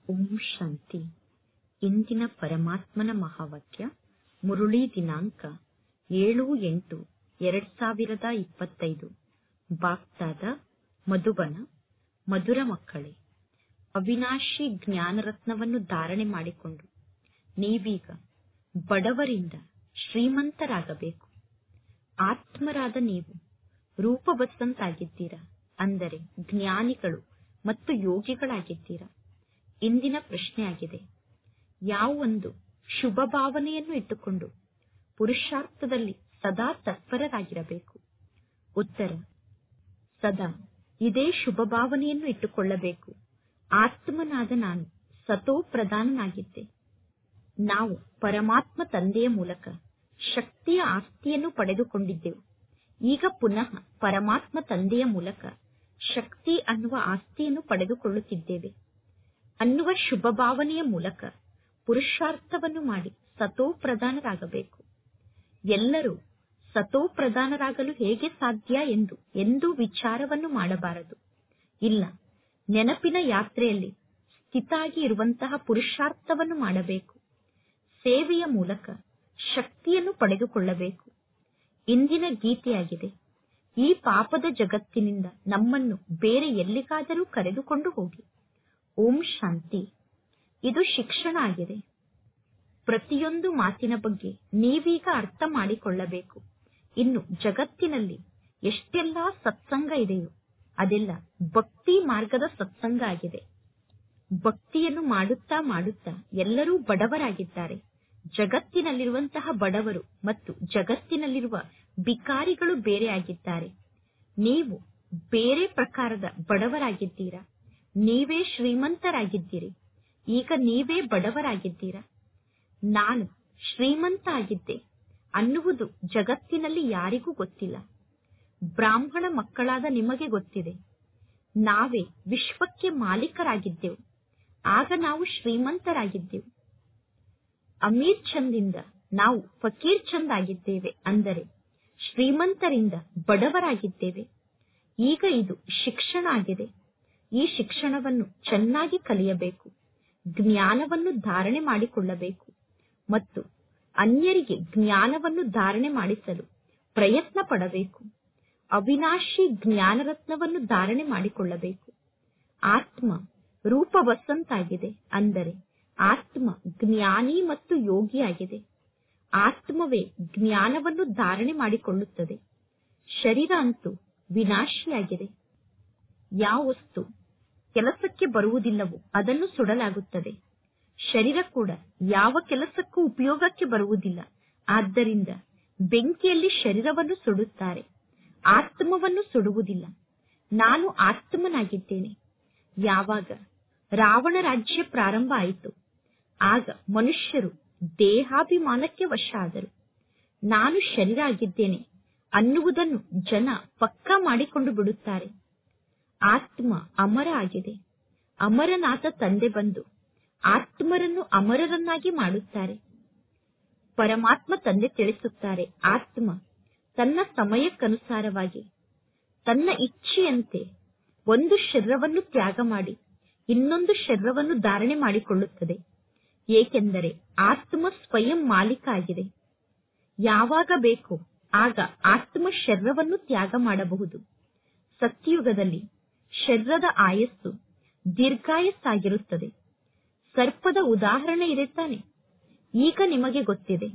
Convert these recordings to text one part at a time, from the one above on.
ಓಂ ಶಾಂತಿ ಇಂದಿನ ಪರಮಾತ್ಮನ ಮಹಾವಾಕ್ಯ ಮುರುಳಿ ದಿನಾಂಕ ಏಳು ಎಂಟು ಎರಡ್ ಸಾವಿರದ ಇಪ್ಪತ್ತೈದು ಬಾಗ್ದಾದ ಮಧುಬನ ಮಧುರ ಮಕ್ಕಳೇ ಅವಿನಾಶಿ ಜ್ಞಾನರತ್ನವನ್ನು ಧಾರಣೆ ಮಾಡಿಕೊಂಡು ನೀವೀಗ ಬಡವರಿಂದ ಶ್ರೀಮಂತರಾಗಬೇಕು ಆತ್ಮರಾದ ನೀವು ರೂಪವತ್ತಂತಾಗಿದ್ದೀರಾ ಅಂದರೆ ಜ್ಞಾನಿಗಳು ಮತ್ತು ಯೋಗಿಗಳಾಗಿದ್ದೀರಾ ಇಂದಿನ ಪ್ರಶ್ನೆಯಾಗಿದೆ ಯಾವೊಂದು ಶುಭ ಭಾವನೆಯನ್ನು ಇಟ್ಟುಕೊಂಡು ಪುರುಷಾರ್ಥದಲ್ಲಿ ಸದಾ ತತ್ಪರರಾಗಿರಬೇಕು ಉತ್ತರ ಸದಾ ಇದೇ ಶುಭ ಭಾವನೆಯನ್ನು ಇಟ್ಟುಕೊಳ್ಳಬೇಕು ಆತ್ಮನಾದ ನಾನು ಸತೋ ಪ್ರಧಾನನಾಗಿದ್ದೆ ನಾವು ಪರಮಾತ್ಮ ತಂದೆಯ ಮೂಲಕ ಶಕ್ತಿಯ ಆಸ್ತಿಯನ್ನು ಪಡೆದುಕೊಂಡಿದ್ದೆವು ಈಗ ಪುನಃ ಪರಮಾತ್ಮ ತಂದೆಯ ಮೂಲಕ ಶಕ್ತಿ ಅನ್ನುವ ಆಸ್ತಿಯನ್ನು ಪಡೆದುಕೊಳ್ಳುತ್ತಿದ್ದೇವೆ ಅನ್ನುವ ಶುಭ ಭಾವನೆಯ ಮೂಲಕ ಪುರುಷಾರ್ಥವನ್ನು ಮಾಡಿ ಸತೋ ಪ್ರಧಾನರಾಗಬೇಕು ಎಲ್ಲರೂ ಸತೋ ಪ್ರಧಾನರಾಗಲು ಹೇಗೆ ಸಾಧ್ಯ ಎಂದು ಎಂದೂ ವಿಚಾರವನ್ನು ಮಾಡಬಾರದು ಇಲ್ಲ ನೆನಪಿನ ಯಾತ್ರೆಯಲ್ಲಿ ಸ್ಥಿತಾಗಿ ಇರುವಂತಹ ಪುರುಷಾರ್ಥವನ್ನು ಮಾಡಬೇಕು ಸೇವೆಯ ಮೂಲಕ ಶಕ್ತಿಯನ್ನು ಪಡೆದುಕೊಳ್ಳಬೇಕು ಇಂದಿನ ಗೀತೆಯಾಗಿದೆ ಈ ಪಾಪದ ಜಗತ್ತಿನಿಂದ ನಮ್ಮನ್ನು ಬೇರೆ ಎಲ್ಲಿಗಾದರೂ ಕರೆದುಕೊಂಡು ಹೋಗಿ ಓಂ ಶಾಂತಿ ಇದು ಶಿಕ್ಷಣ ಆಗಿದೆ ಪ್ರತಿಯೊಂದು ಮಾತಿನ ಬಗ್ಗೆ ನೀವೀಗ ಅರ್ಥ ಮಾಡಿಕೊಳ್ಳಬೇಕು ಇನ್ನು ಜಗತ್ತಿನಲ್ಲಿ ಎಷ್ಟೆಲ್ಲಾ ಸತ್ಸಂಗ ಇದೆಯೋ ಅದೆಲ್ಲ ಭಕ್ತಿ ಮಾರ್ಗದ ಸತ್ಸಂಗ ಆಗಿದೆ ಭಕ್ತಿಯನ್ನು ಮಾಡುತ್ತಾ ಮಾಡುತ್ತಾ ಎಲ್ಲರೂ ಬಡವರಾಗಿದ್ದಾರೆ ಜಗತ್ತಿನಲ್ಲಿರುವಂತಹ ಬಡವರು ಮತ್ತು ಜಗತ್ತಿನಲ್ಲಿರುವ ಬಿಕಾರಿಗಳು ಬೇರೆ ಆಗಿದ್ದಾರೆ ನೀವು ಬೇರೆ ಪ್ರಕಾರದ ಬಡವರಾಗಿದ್ದೀರಾ ನೀವೇ ಶ್ರೀಮಂತರಾಗಿದ್ದೀರಿ ಈಗ ನೀವೇ ಬಡವರಾಗಿದ್ದೀರಾ ನಾನು ಶ್ರೀಮಂತ ಆಗಿದ್ದೆ ಅನ್ನುವುದು ಜಗತ್ತಿನಲ್ಲಿ ಯಾರಿಗೂ ಗೊತ್ತಿಲ್ಲ ಬ್ರಾಹ್ಮಣ ಮಕ್ಕಳಾದ ನಿಮಗೆ ಗೊತ್ತಿದೆ ನಾವೇ ವಿಶ್ವಕ್ಕೆ ಮಾಲೀಕರಾಗಿದ್ದೆವು ಆಗ ನಾವು ಶ್ರೀಮಂತರಾಗಿದ್ದೆವು ಅಮೀರ್ ಚಂದಿಂದ ನಾವು ಫಕೀರ್ ಚಂದ್ ಆಗಿದ್ದೇವೆ ಅಂದರೆ ಶ್ರೀಮಂತರಿಂದ ಬಡವರಾಗಿದ್ದೇವೆ ಈಗ ಇದು ಶಿಕ್ಷಣ ಆಗಿದೆ ಈ ಶಿಕ್ಷಣವನ್ನು ಚೆನ್ನಾಗಿ ಕಲಿಯಬೇಕು ಜ್ಞಾನವನ್ನು ಧಾರಣೆ ಮಾಡಿಕೊಳ್ಳಬೇಕು ಮತ್ತು ಅನ್ಯರಿಗೆ ಜ್ಞಾನವನ್ನು ಧಾರಣೆ ಮಾಡಿಸಲು ಪ್ರಯತ್ನ ಪಡಬೇಕು ಅವಿನಾಶಿ ಜ್ಞಾನರತ್ನವನ್ನು ಧಾರಣೆ ಮಾಡಿಕೊಳ್ಳಬೇಕು ಆತ್ಮ ರೂಪವಸಂತಾಗಿದೆ ಅಂದರೆ ಆತ್ಮ ಜ್ಞಾನಿ ಮತ್ತು ಯೋಗಿಯಾಗಿದೆ ಆತ್ಮವೇ ಜ್ಞಾನವನ್ನು ಧಾರಣೆ ಮಾಡಿಕೊಳ್ಳುತ್ತದೆ ಶರೀರ ಅಂತೂ ವಿನಾಶಿಯಾಗಿದೆ ಯಾವ ವಸ್ತು ಕೆಲಸಕ್ಕೆ ಬರುವುದಿಲ್ಲವೋ ಅದನ್ನು ಸುಡಲಾಗುತ್ತದೆ ಶರೀರ ಕೂಡ ಯಾವ ಕೆಲಸಕ್ಕೂ ಉಪಯೋಗಕ್ಕೆ ಬರುವುದಿಲ್ಲ ಆದ್ದರಿಂದ ಬೆಂಕಿಯಲ್ಲಿ ಶರೀರವನ್ನು ಸುಡುತ್ತಾರೆ ಆತ್ಮವನ್ನು ಸುಡುವುದಿಲ್ಲ ನಾನು ಆತ್ಮನಾಗಿದ್ದೇನೆ ಯಾವಾಗ ರಾವಣ ರಾಜ್ಯ ಪ್ರಾರಂಭ ಆಯಿತು ಆಗ ಮನುಷ್ಯರು ದೇಹಾಭಿಮಾನಕ್ಕೆ ವಶ ಆದರು ನಾನು ಶರೀರ ಆಗಿದ್ದೇನೆ ಅನ್ನುವುದನ್ನು ಜನ ಪಕ್ಕಾ ಮಾಡಿಕೊಂಡು ಬಿಡುತ್ತಾರೆ ಆತ್ಮ ಅಮರ ಆಗಿದೆ ಅಮರನಾಥ ತಂದೆ ಬಂದು ಆತ್ಮರನ್ನು ಅಮರರನ್ನಾಗಿ ಮಾಡುತ್ತಾರೆ ಪರಮಾತ್ಮ ತಂದೆ ತಿಳಿಸುತ್ತಾರೆ ಆತ್ಮ ತನ್ನ ಸಮಯಕ್ಕನುಸಾರವಾಗಿ ತನ್ನ ಇಚ್ಛೆಯಂತೆ ಒಂದು ಶರೀರವನ್ನು ತ್ಯಾಗ ಮಾಡಿ ಇನ್ನೊಂದು ಶರೀರವನ್ನು ಧಾರಣೆ ಮಾಡಿಕೊಳ್ಳುತ್ತದೆ ಏಕೆಂದರೆ ಆತ್ಮ ಸ್ವಯಂ ಮಾಲೀಕ ಆಗಿದೆ ಯಾವಾಗ ಬೇಕು ಆಗ ಆತ್ಮ ಶರೀರವನ್ನು ತ್ಯಾಗ ಮಾಡಬಹುದು ಸತ್ಯುಗದಲ್ಲಿ ಶರೀರದ ಆಯಸ್ಸು ದೀರ್ಘಾಯಸ್ಸಾಗಿರುತ್ತದೆ ಸರ್ಪದ ಉದಾಹರಣೆ ಇದೆ ತಾನೆ ಈಗ ನಿಮಗೆ ಗೊತ್ತಿದೆ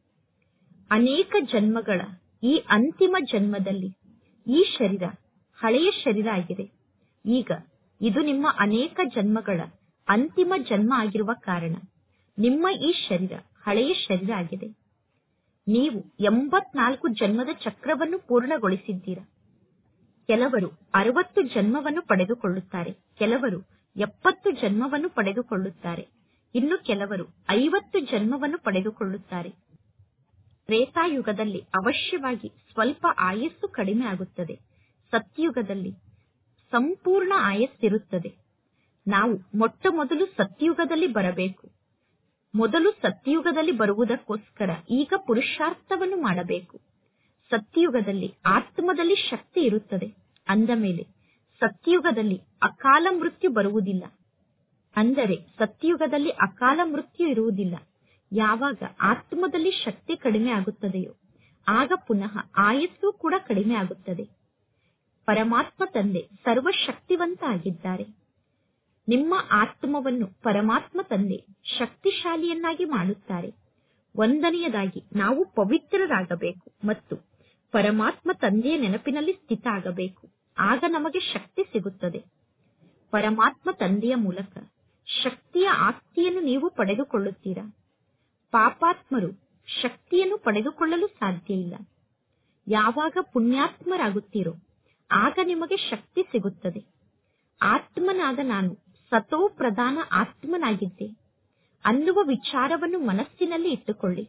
ಅನೇಕ ಜನ್ಮಗಳ ಈ ಅಂತಿಮ ಜನ್ಮದಲ್ಲಿ ಈ ಶರೀರ ಹಳೆಯ ಶರೀರ ಆಗಿದೆ ಈಗ ಇದು ನಿಮ್ಮ ಅನೇಕ ಜನ್ಮಗಳ ಅಂತಿಮ ಜನ್ಮ ಆಗಿರುವ ಕಾರಣ ನಿಮ್ಮ ಈ ಶರೀರ ಹಳೆಯ ಶರೀರ ಆಗಿದೆ ನೀವು ಎಂಬತ್ನಾಲ್ಕು ಜನ್ಮದ ಚಕ್ರವನ್ನು ಪೂರ್ಣಗೊಳಿಸಿದ್ದೀರಾ ಕೆಲವರು ಅರವತ್ತು ಜನ್ಮವನ್ನು ಪಡೆದುಕೊಳ್ಳುತ್ತಾರೆ ಕೆಲವರು ಎಪ್ಪತ್ತು ಜನ್ಮವನ್ನು ಪಡೆದುಕೊಳ್ಳುತ್ತಾರೆ ಇನ್ನು ಕೆಲವರು ಐವತ್ತು ಜನ್ಮವನ್ನು ಪಡೆದುಕೊಳ್ಳುತ್ತಾರೆ ತ್ರೇತಾಯುಗದಲ್ಲಿ ಅವಶ್ಯವಾಗಿ ಸ್ವಲ್ಪ ಆಯಸ್ಸು ಕಡಿಮೆ ಆಗುತ್ತದೆ ಸತ್ಯುಗದಲ್ಲಿ ಸಂಪೂರ್ಣ ಆಯಸ್ಸಿರುತ್ತದೆ ನಾವು ಮೊಟ್ಟ ಮೊದಲು ಸತ್ಯುಗದಲ್ಲಿ ಬರಬೇಕು ಮೊದಲು ಸತ್ಯುಗದಲ್ಲಿ ಬರುವುದಕ್ಕೋಸ್ಕರ ಈಗ ಪುರುಷಾರ್ಥವನ್ನು ಮಾಡಬೇಕು ಸತ್ಯುಗದಲ್ಲಿ ಆತ್ಮದಲ್ಲಿ ಶಕ್ತಿ ಇರುತ್ತದೆ ಅಂದ ಮೇಲೆ ಸತ್ಯುಗದಲ್ಲಿ ಅಕಾಲ ಮೃತ್ಯು ಬರುವುದಿಲ್ಲ ಅಂದರೆ ಸತ್ಯಯುಗದಲ್ಲಿ ಅಕಾಲ ಮೃತ್ಯು ಇರುವುದಿಲ್ಲ ಯಾವಾಗ ಆತ್ಮದಲ್ಲಿ ಶಕ್ತಿ ಕಡಿಮೆ ಆಗುತ್ತದೆಯೋ ಆಗ ಪುನಃ ಆಯಸ್ಸು ಕೂಡ ಕಡಿಮೆ ಆಗುತ್ತದೆ ಪರಮಾತ್ಮ ತಂದೆ ಸರ್ವಶಕ್ತಿವಂತ ಆಗಿದ್ದಾರೆ ನಿಮ್ಮ ಆತ್ಮವನ್ನು ಪರಮಾತ್ಮ ತಂದೆ ಶಕ್ತಿಶಾಲಿಯನ್ನಾಗಿ ಮಾಡುತ್ತಾರೆ ಒಂದನೆಯದಾಗಿ ನಾವು ಪವಿತ್ರರಾಗಬೇಕು ಮತ್ತು ಪರಮಾತ್ಮ ತಂದೆಯ ನೆನಪಿನಲ್ಲಿ ಸ್ಥಿತ ಆಗಬೇಕು ಆಗ ನಮಗೆ ಶಕ್ತಿ ಸಿಗುತ್ತದೆ ಪರಮಾತ್ಮ ತಂದೆಯ ಮೂಲಕ ಶಕ್ತಿಯ ಆಸ್ತಿಯನ್ನು ನೀವು ಪಡೆದುಕೊಳ್ಳುತ್ತೀರಾ ಪಾಪಾತ್ಮರು ಶಕ್ತಿಯನ್ನು ಪಡೆದುಕೊಳ್ಳಲು ಸಾಧ್ಯ ಇಲ್ಲ ಯಾವಾಗ ಪುಣ್ಯಾತ್ಮರಾಗುತ್ತೀರೋ ಆಗ ನಿಮಗೆ ಶಕ್ತಿ ಸಿಗುತ್ತದೆ ಆತ್ಮನಾದ ನಾನು ಸತೋ ಪ್ರಧಾನ ಆತ್ಮನಾಗಿದ್ದೆ ಅನ್ನುವ ವಿಚಾರವನ್ನು ಮನಸ್ಸಿನಲ್ಲಿ ಇಟ್ಟುಕೊಳ್ಳಿ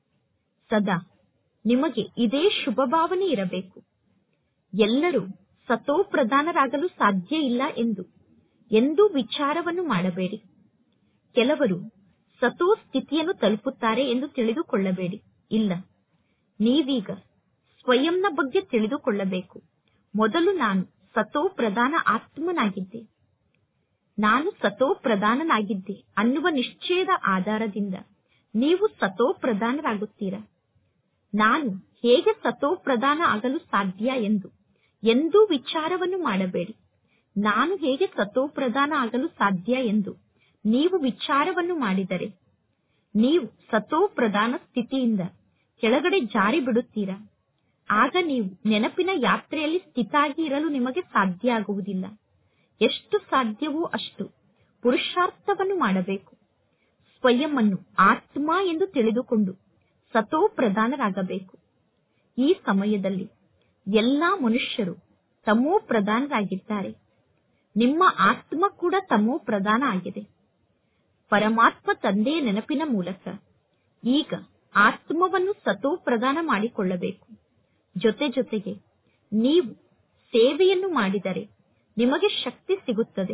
ಸದಾ ನಿಮಗೆ ಇದೇ ಶುಭ ಭಾವನೆ ಇರಬೇಕು ಎಲ್ಲರೂ ಸತೋ ಪ್ರಧಾನರಾಗಲು ಸಾಧ್ಯ ಇಲ್ಲ ಎಂದು ಎಂದೂ ವಿಚಾರವನ್ನು ಮಾಡಬೇಡಿ ಕೆಲವರು ಸತೋ ಸ್ಥಿತಿಯನ್ನು ತಲುಪುತ್ತಾರೆ ಎಂದು ತಿಳಿದುಕೊಳ್ಳಬೇಡಿ ಇಲ್ಲ ನೀವೀಗ ಸ್ವಯಂನ ಬಗ್ಗೆ ತಿಳಿದುಕೊಳ್ಳಬೇಕು ಮೊದಲು ನಾನು ಸತೋ ಪ್ರಧಾನ ಆತ್ಮನಾಗಿದ್ದೆ ನಾನು ಸತೋ ಪ್ರಧಾನನಾಗಿದ್ದೆ ಅನ್ನುವ ನಿಶ್ಚಯದ ಆಧಾರದಿಂದ ನೀವು ಸತೋ ಪ್ರಧಾನರಾಗುತ್ತೀರಾ ನಾನು ಹೇಗೆ ಸತೋ ಪ್ರಧಾನ ಆಗಲು ಸಾಧ್ಯ ಎಂದು ಎಂದೂ ವಿಚಾರವನ್ನು ಮಾಡಬೇಡಿ ನಾನು ಹೇಗೆ ಸತೋ ಪ್ರಧಾನ ಆಗಲು ಸಾಧ್ಯ ಎಂದು ನೀವು ವಿಚಾರವನ್ನು ಮಾಡಿದರೆ ನೀವು ಸತೋ ಪ್ರಧಾನ ಸ್ಥಿತಿಯಿಂದ ಕೆಳಗಡೆ ಜಾರಿ ಬಿಡುತ್ತೀರಾ ಆಗ ನೀವು ನೆನಪಿನ ಯಾತ್ರೆಯಲ್ಲಿ ಸ್ಥಿತಾಗಿ ಇರಲು ನಿಮಗೆ ಸಾಧ್ಯ ಆಗುವುದಿಲ್ಲ ಎಷ್ಟು ಸಾಧ್ಯವೋ ಅಷ್ಟು ಪುರುಷಾರ್ಥವನ್ನು ಮಾಡಬೇಕು ಸ್ವಯಂ ಅನ್ನು ಆತ್ಮ ಎಂದು ತಿಳಿದುಕೊಂಡು ಸತೋ ಪ್ರಧಾನರಾಗಬೇಕು ಈ ಸಮಯದಲ್ಲಿ ಎಲ್ಲಾ ಮನುಷ್ಯರು ತಮೋ ಪ್ರಧಾನರಾಗಿದ್ದಾರೆ ನಿಮ್ಮ ಆತ್ಮ ಕೂಡ ತಮೋ ಪ್ರಧಾನ ಆಗಿದೆ ಪರಮಾತ್ಮ ತಂದೆಯ ನೆನಪಿನ ಮೂಲಕ ಈಗ ಆತ್ಮವನ್ನು ಸತೋ ಪ್ರದಾನ ಮಾಡಿಕೊಳ್ಳಬೇಕು ಜೊತೆ ಜೊತೆಗೆ ನೀವು ಸೇವೆಯನ್ನು ಮಾಡಿದರೆ ನಿಮಗೆ ಶಕ್ತಿ ಸಿಗುತ್ತದೆ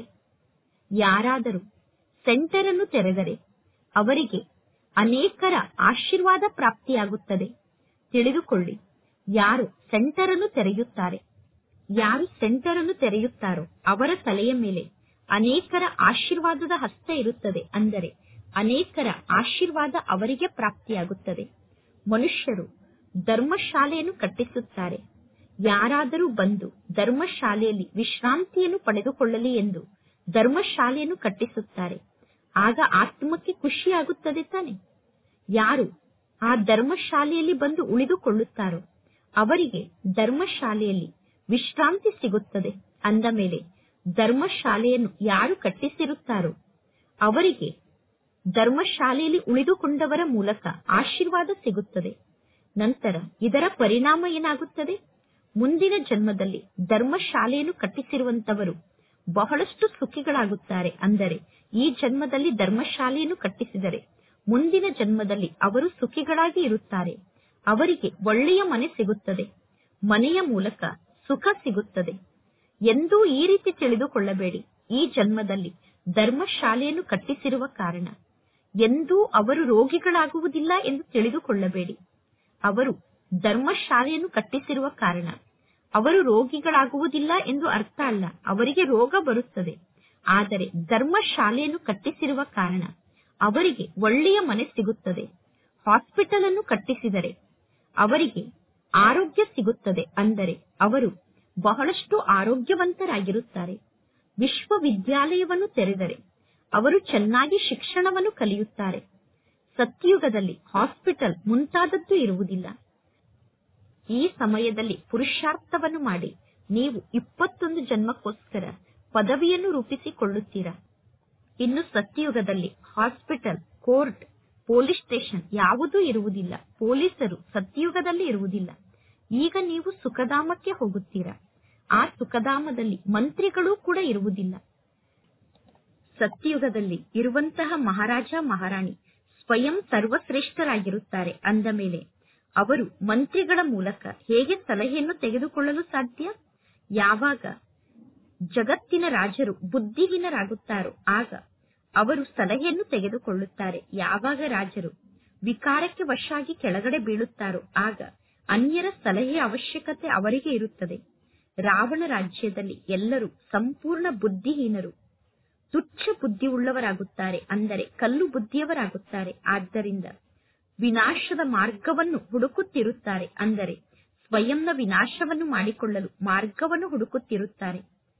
ಯಾರಾದರೂ ಸೆಂಟರ್ ಅನ್ನು ತೆರೆದರೆ ಅವರಿಗೆ ಅನೇಕರ ಆಶೀರ್ವಾದ ಪ್ರಾಪ್ತಿಯಾಗುತ್ತದೆ ತಿಳಿದುಕೊಳ್ಳಿ ಯಾರು ಸೆಂಟರ್ ಅನ್ನು ತೆರೆಯುತ್ತಾರೆ ಯಾರು ಸೆಂಟರ್ ಅನ್ನು ತೆರೆಯುತ್ತಾರೋ ಅವರ ತಲೆಯ ಮೇಲೆ ಅನೇಕರ ಆಶೀರ್ವಾದದ ಹಸ್ತ ಇರುತ್ತದೆ ಅಂದರೆ ಅನೇಕರ ಆಶೀರ್ವಾದ ಅವರಿಗೆ ಪ್ರಾಪ್ತಿಯಾಗುತ್ತದೆ ಮನುಷ್ಯರು ಧರ್ಮಶಾಲೆಯನ್ನು ಕಟ್ಟಿಸುತ್ತಾರೆ ಯಾರಾದರೂ ಬಂದು ಧರ್ಮಶಾಲೆಯಲ್ಲಿ ವಿಶ್ರಾಂತಿಯನ್ನು ಪಡೆದುಕೊಳ್ಳಲಿ ಎಂದು ಧರ್ಮಶಾಲೆಯನ್ನು ಕಟ್ಟಿಸುತ್ತಾರೆ ಆಗ ಆತ್ಮಕ್ಕೆ ಖುಷಿಯಾಗುತ್ತದೆ ತಾನೆ ಯಾರು ಆ ಧರ್ಮಶಾಲೆಯಲ್ಲಿ ಬಂದು ಉಳಿದುಕೊಳ್ಳುತ್ತಾರೋ ಅವರಿಗೆ ಧರ್ಮಶಾಲೆಯಲ್ಲಿ ವಿಶ್ರಾಂತಿ ಸಿಗುತ್ತದೆ ಅಂದ ಮೇಲೆ ಧರ್ಮಶಾಲೆಯನ್ನು ಯಾರು ಕಟ್ಟಿಸಿರುತ್ತಾರೋ ಅವರಿಗೆ ಧರ್ಮಶಾಲೆಯಲ್ಲಿ ಉಳಿದುಕೊಂಡವರ ಮೂಲಕ ಆಶೀರ್ವಾದ ಸಿಗುತ್ತದೆ ನಂತರ ಇದರ ಪರಿಣಾಮ ಏನಾಗುತ್ತದೆ ಮುಂದಿನ ಜನ್ಮದಲ್ಲಿ ಧರ್ಮಶಾಲೆಯನ್ನು ಕಟ್ಟಿಸಿರುವಂತವರು ಬಹಳಷ್ಟು ಸುಖಿಗಳಾಗುತ್ತಾರೆ ಅಂದರೆ ಈ ಜನ್ಮದಲ್ಲಿ ಧರ್ಮಶಾಲೆಯನ್ನು ಕಟ್ಟಿಸಿದರೆ ಮುಂದಿನ ಜನ್ಮದಲ್ಲಿ ಅವರು ಸುಖಿಗಳಾಗಿ ಇರುತ್ತಾರೆ ಅವರಿಗೆ ಒಳ್ಳೆಯ ಮನೆ ಸಿಗುತ್ತದೆ ಮನೆಯ ಮೂಲಕ ಸುಖ ಸಿಗುತ್ತದೆ ಎಂದೂ ಈ ರೀತಿ ತಿಳಿದುಕೊಳ್ಳಬೇಡಿ ಈ ಜನ್ಮದಲ್ಲಿ ಧರ್ಮಶಾಲೆಯನ್ನು ಕಟ್ಟಿಸಿರುವ ಕಾರಣ ಎಂದೂ ಅವರು ರೋಗಿಗಳಾಗುವುದಿಲ್ಲ ಎಂದು ತಿಳಿದುಕೊಳ್ಳಬೇಡಿ ಅವರು ಧರ್ಮಶಾಲೆಯನ್ನು ಕಟ್ಟಿಸಿರುವ ಕಾರಣ ಅವರು ರೋಗಿಗಳಾಗುವುದಿಲ್ಲ ಎಂದು ಅರ್ಥ ಅಲ್ಲ ಅವರಿಗೆ ರೋಗ ಬರುತ್ತದೆ ಆದರೆ ಧರ್ಮಶಾಲೆಯನ್ನು ಕಟ್ಟಿಸಿರುವ ಕಾರಣ ಅವರಿಗೆ ಒಳ್ಳೆಯ ಮನೆ ಸಿಗುತ್ತದೆ ಹಾಸ್ಪಿಟಲ್ ಅನ್ನು ಕಟ್ಟಿಸಿದರೆ ಅವರಿಗೆ ಆರೋಗ್ಯ ಸಿಗುತ್ತದೆ ಅಂದರೆ ಅವರು ಬಹಳಷ್ಟು ಆರೋಗ್ಯವಂತರಾಗಿರುತ್ತಾರೆ ವಿಶ್ವವಿದ್ಯಾಲಯವನ್ನು ತೆರೆದರೆ ಅವರು ಚೆನ್ನಾಗಿ ಶಿಕ್ಷಣವನ್ನು ಕಲಿಯುತ್ತಾರೆ ಸತ್ಯುಗದಲ್ಲಿ ಹಾಸ್ಪಿಟಲ್ ಮುಂತಾದದ್ದು ಇರುವುದಿಲ್ಲ ಈ ಸಮಯದಲ್ಲಿ ಪುರುಷಾರ್ಥವನ್ನು ಮಾಡಿ ನೀವು ಇಪ್ಪತ್ತೊಂದು ಜನ್ಮಕ್ಕೋಸ್ಕರ ಪದವಿಯನ್ನು ರೂಪಿಸಿಕೊಳ್ಳುತ್ತೀರಾ ಇನ್ನು ಸತ್ಯಯುಗದಲ್ಲಿ ಹಾಸ್ಪಿಟಲ್ ಕೋರ್ಟ್ ಪೊಲೀಸ್ ಸ್ಟೇಷನ್ ಯಾವುದೂ ಇರುವುದಿಲ್ಲ ಪೊಲೀಸರು ಸತ್ಯಯುಗದಲ್ಲಿ ಇರುವುದಿಲ್ಲ ಈಗ ನೀವು ಸುಖಧಾಮಕ್ಕೆ ಹೋಗುತ್ತೀರಾ ಆ ಸುಖಧಾಮದಲ್ಲಿ ಮಂತ್ರಿಗಳೂ ಕೂಡ ಇರುವುದಿಲ್ಲ ಸತ್ಯಯುಗದಲ್ಲಿ ಇರುವಂತಹ ಮಹಾರಾಜ ಮಹಾರಾಣಿ ಸ್ವಯಂ ಸರ್ವಶ್ರೇಷ್ಠರಾಗಿರುತ್ತಾರೆ ಅಂದ ಮೇಲೆ ಅವರು ಮಂತ್ರಿಗಳ ಮೂಲಕ ಹೇಗೆ ಸಲಹೆಯನ್ನು ತೆಗೆದುಕೊಳ್ಳಲು ಸಾಧ್ಯ ಯಾವಾಗ ಜಗತ್ತಿನ ರಾಜರು ಬುದ್ಧಿಹೀನರಾಗುತ್ತಾರೋ ಆಗ ಅವರು ಸಲಹೆಯನ್ನು ತೆಗೆದುಕೊಳ್ಳುತ್ತಾರೆ ಯಾವಾಗ ರಾಜರು ವಿಕಾರಕ್ಕೆ ವಶಾಗಿ ಕೆಳಗಡೆ ಬೀಳುತ್ತಾರೋ ಆಗ ಅನ್ಯರ ಸಲಹೆಯ ಅವಶ್ಯಕತೆ ಅವರಿಗೆ ಇರುತ್ತದೆ ರಾವಣ ರಾಜ್ಯದಲ್ಲಿ ಎಲ್ಲರೂ ಸಂಪೂರ್ಣ ಬುದ್ಧಿಹೀನರು ತುಚ್ಛ ಬುದ್ಧಿ ಉಳ್ಳವರಾಗುತ್ತಾರೆ ಅಂದರೆ ಕಲ್ಲು ಬುದ್ಧಿಯವರಾಗುತ್ತಾರೆ ಆದ್ದರಿಂದ ವಿನಾಶದ ಮಾರ್ಗವನ್ನು ಹುಡುಕುತ್ತಿರುತ್ತಾರೆ ಅಂದರೆ ಸ್ವಯಂನ ವಿನಾಶವನ್ನು ಮಾಡಿಕೊಳ್ಳಲು ಮಾರ್ಗವನ್ನು ಹುಡುಕುತ್ತಿರುತ್ತಾರೆ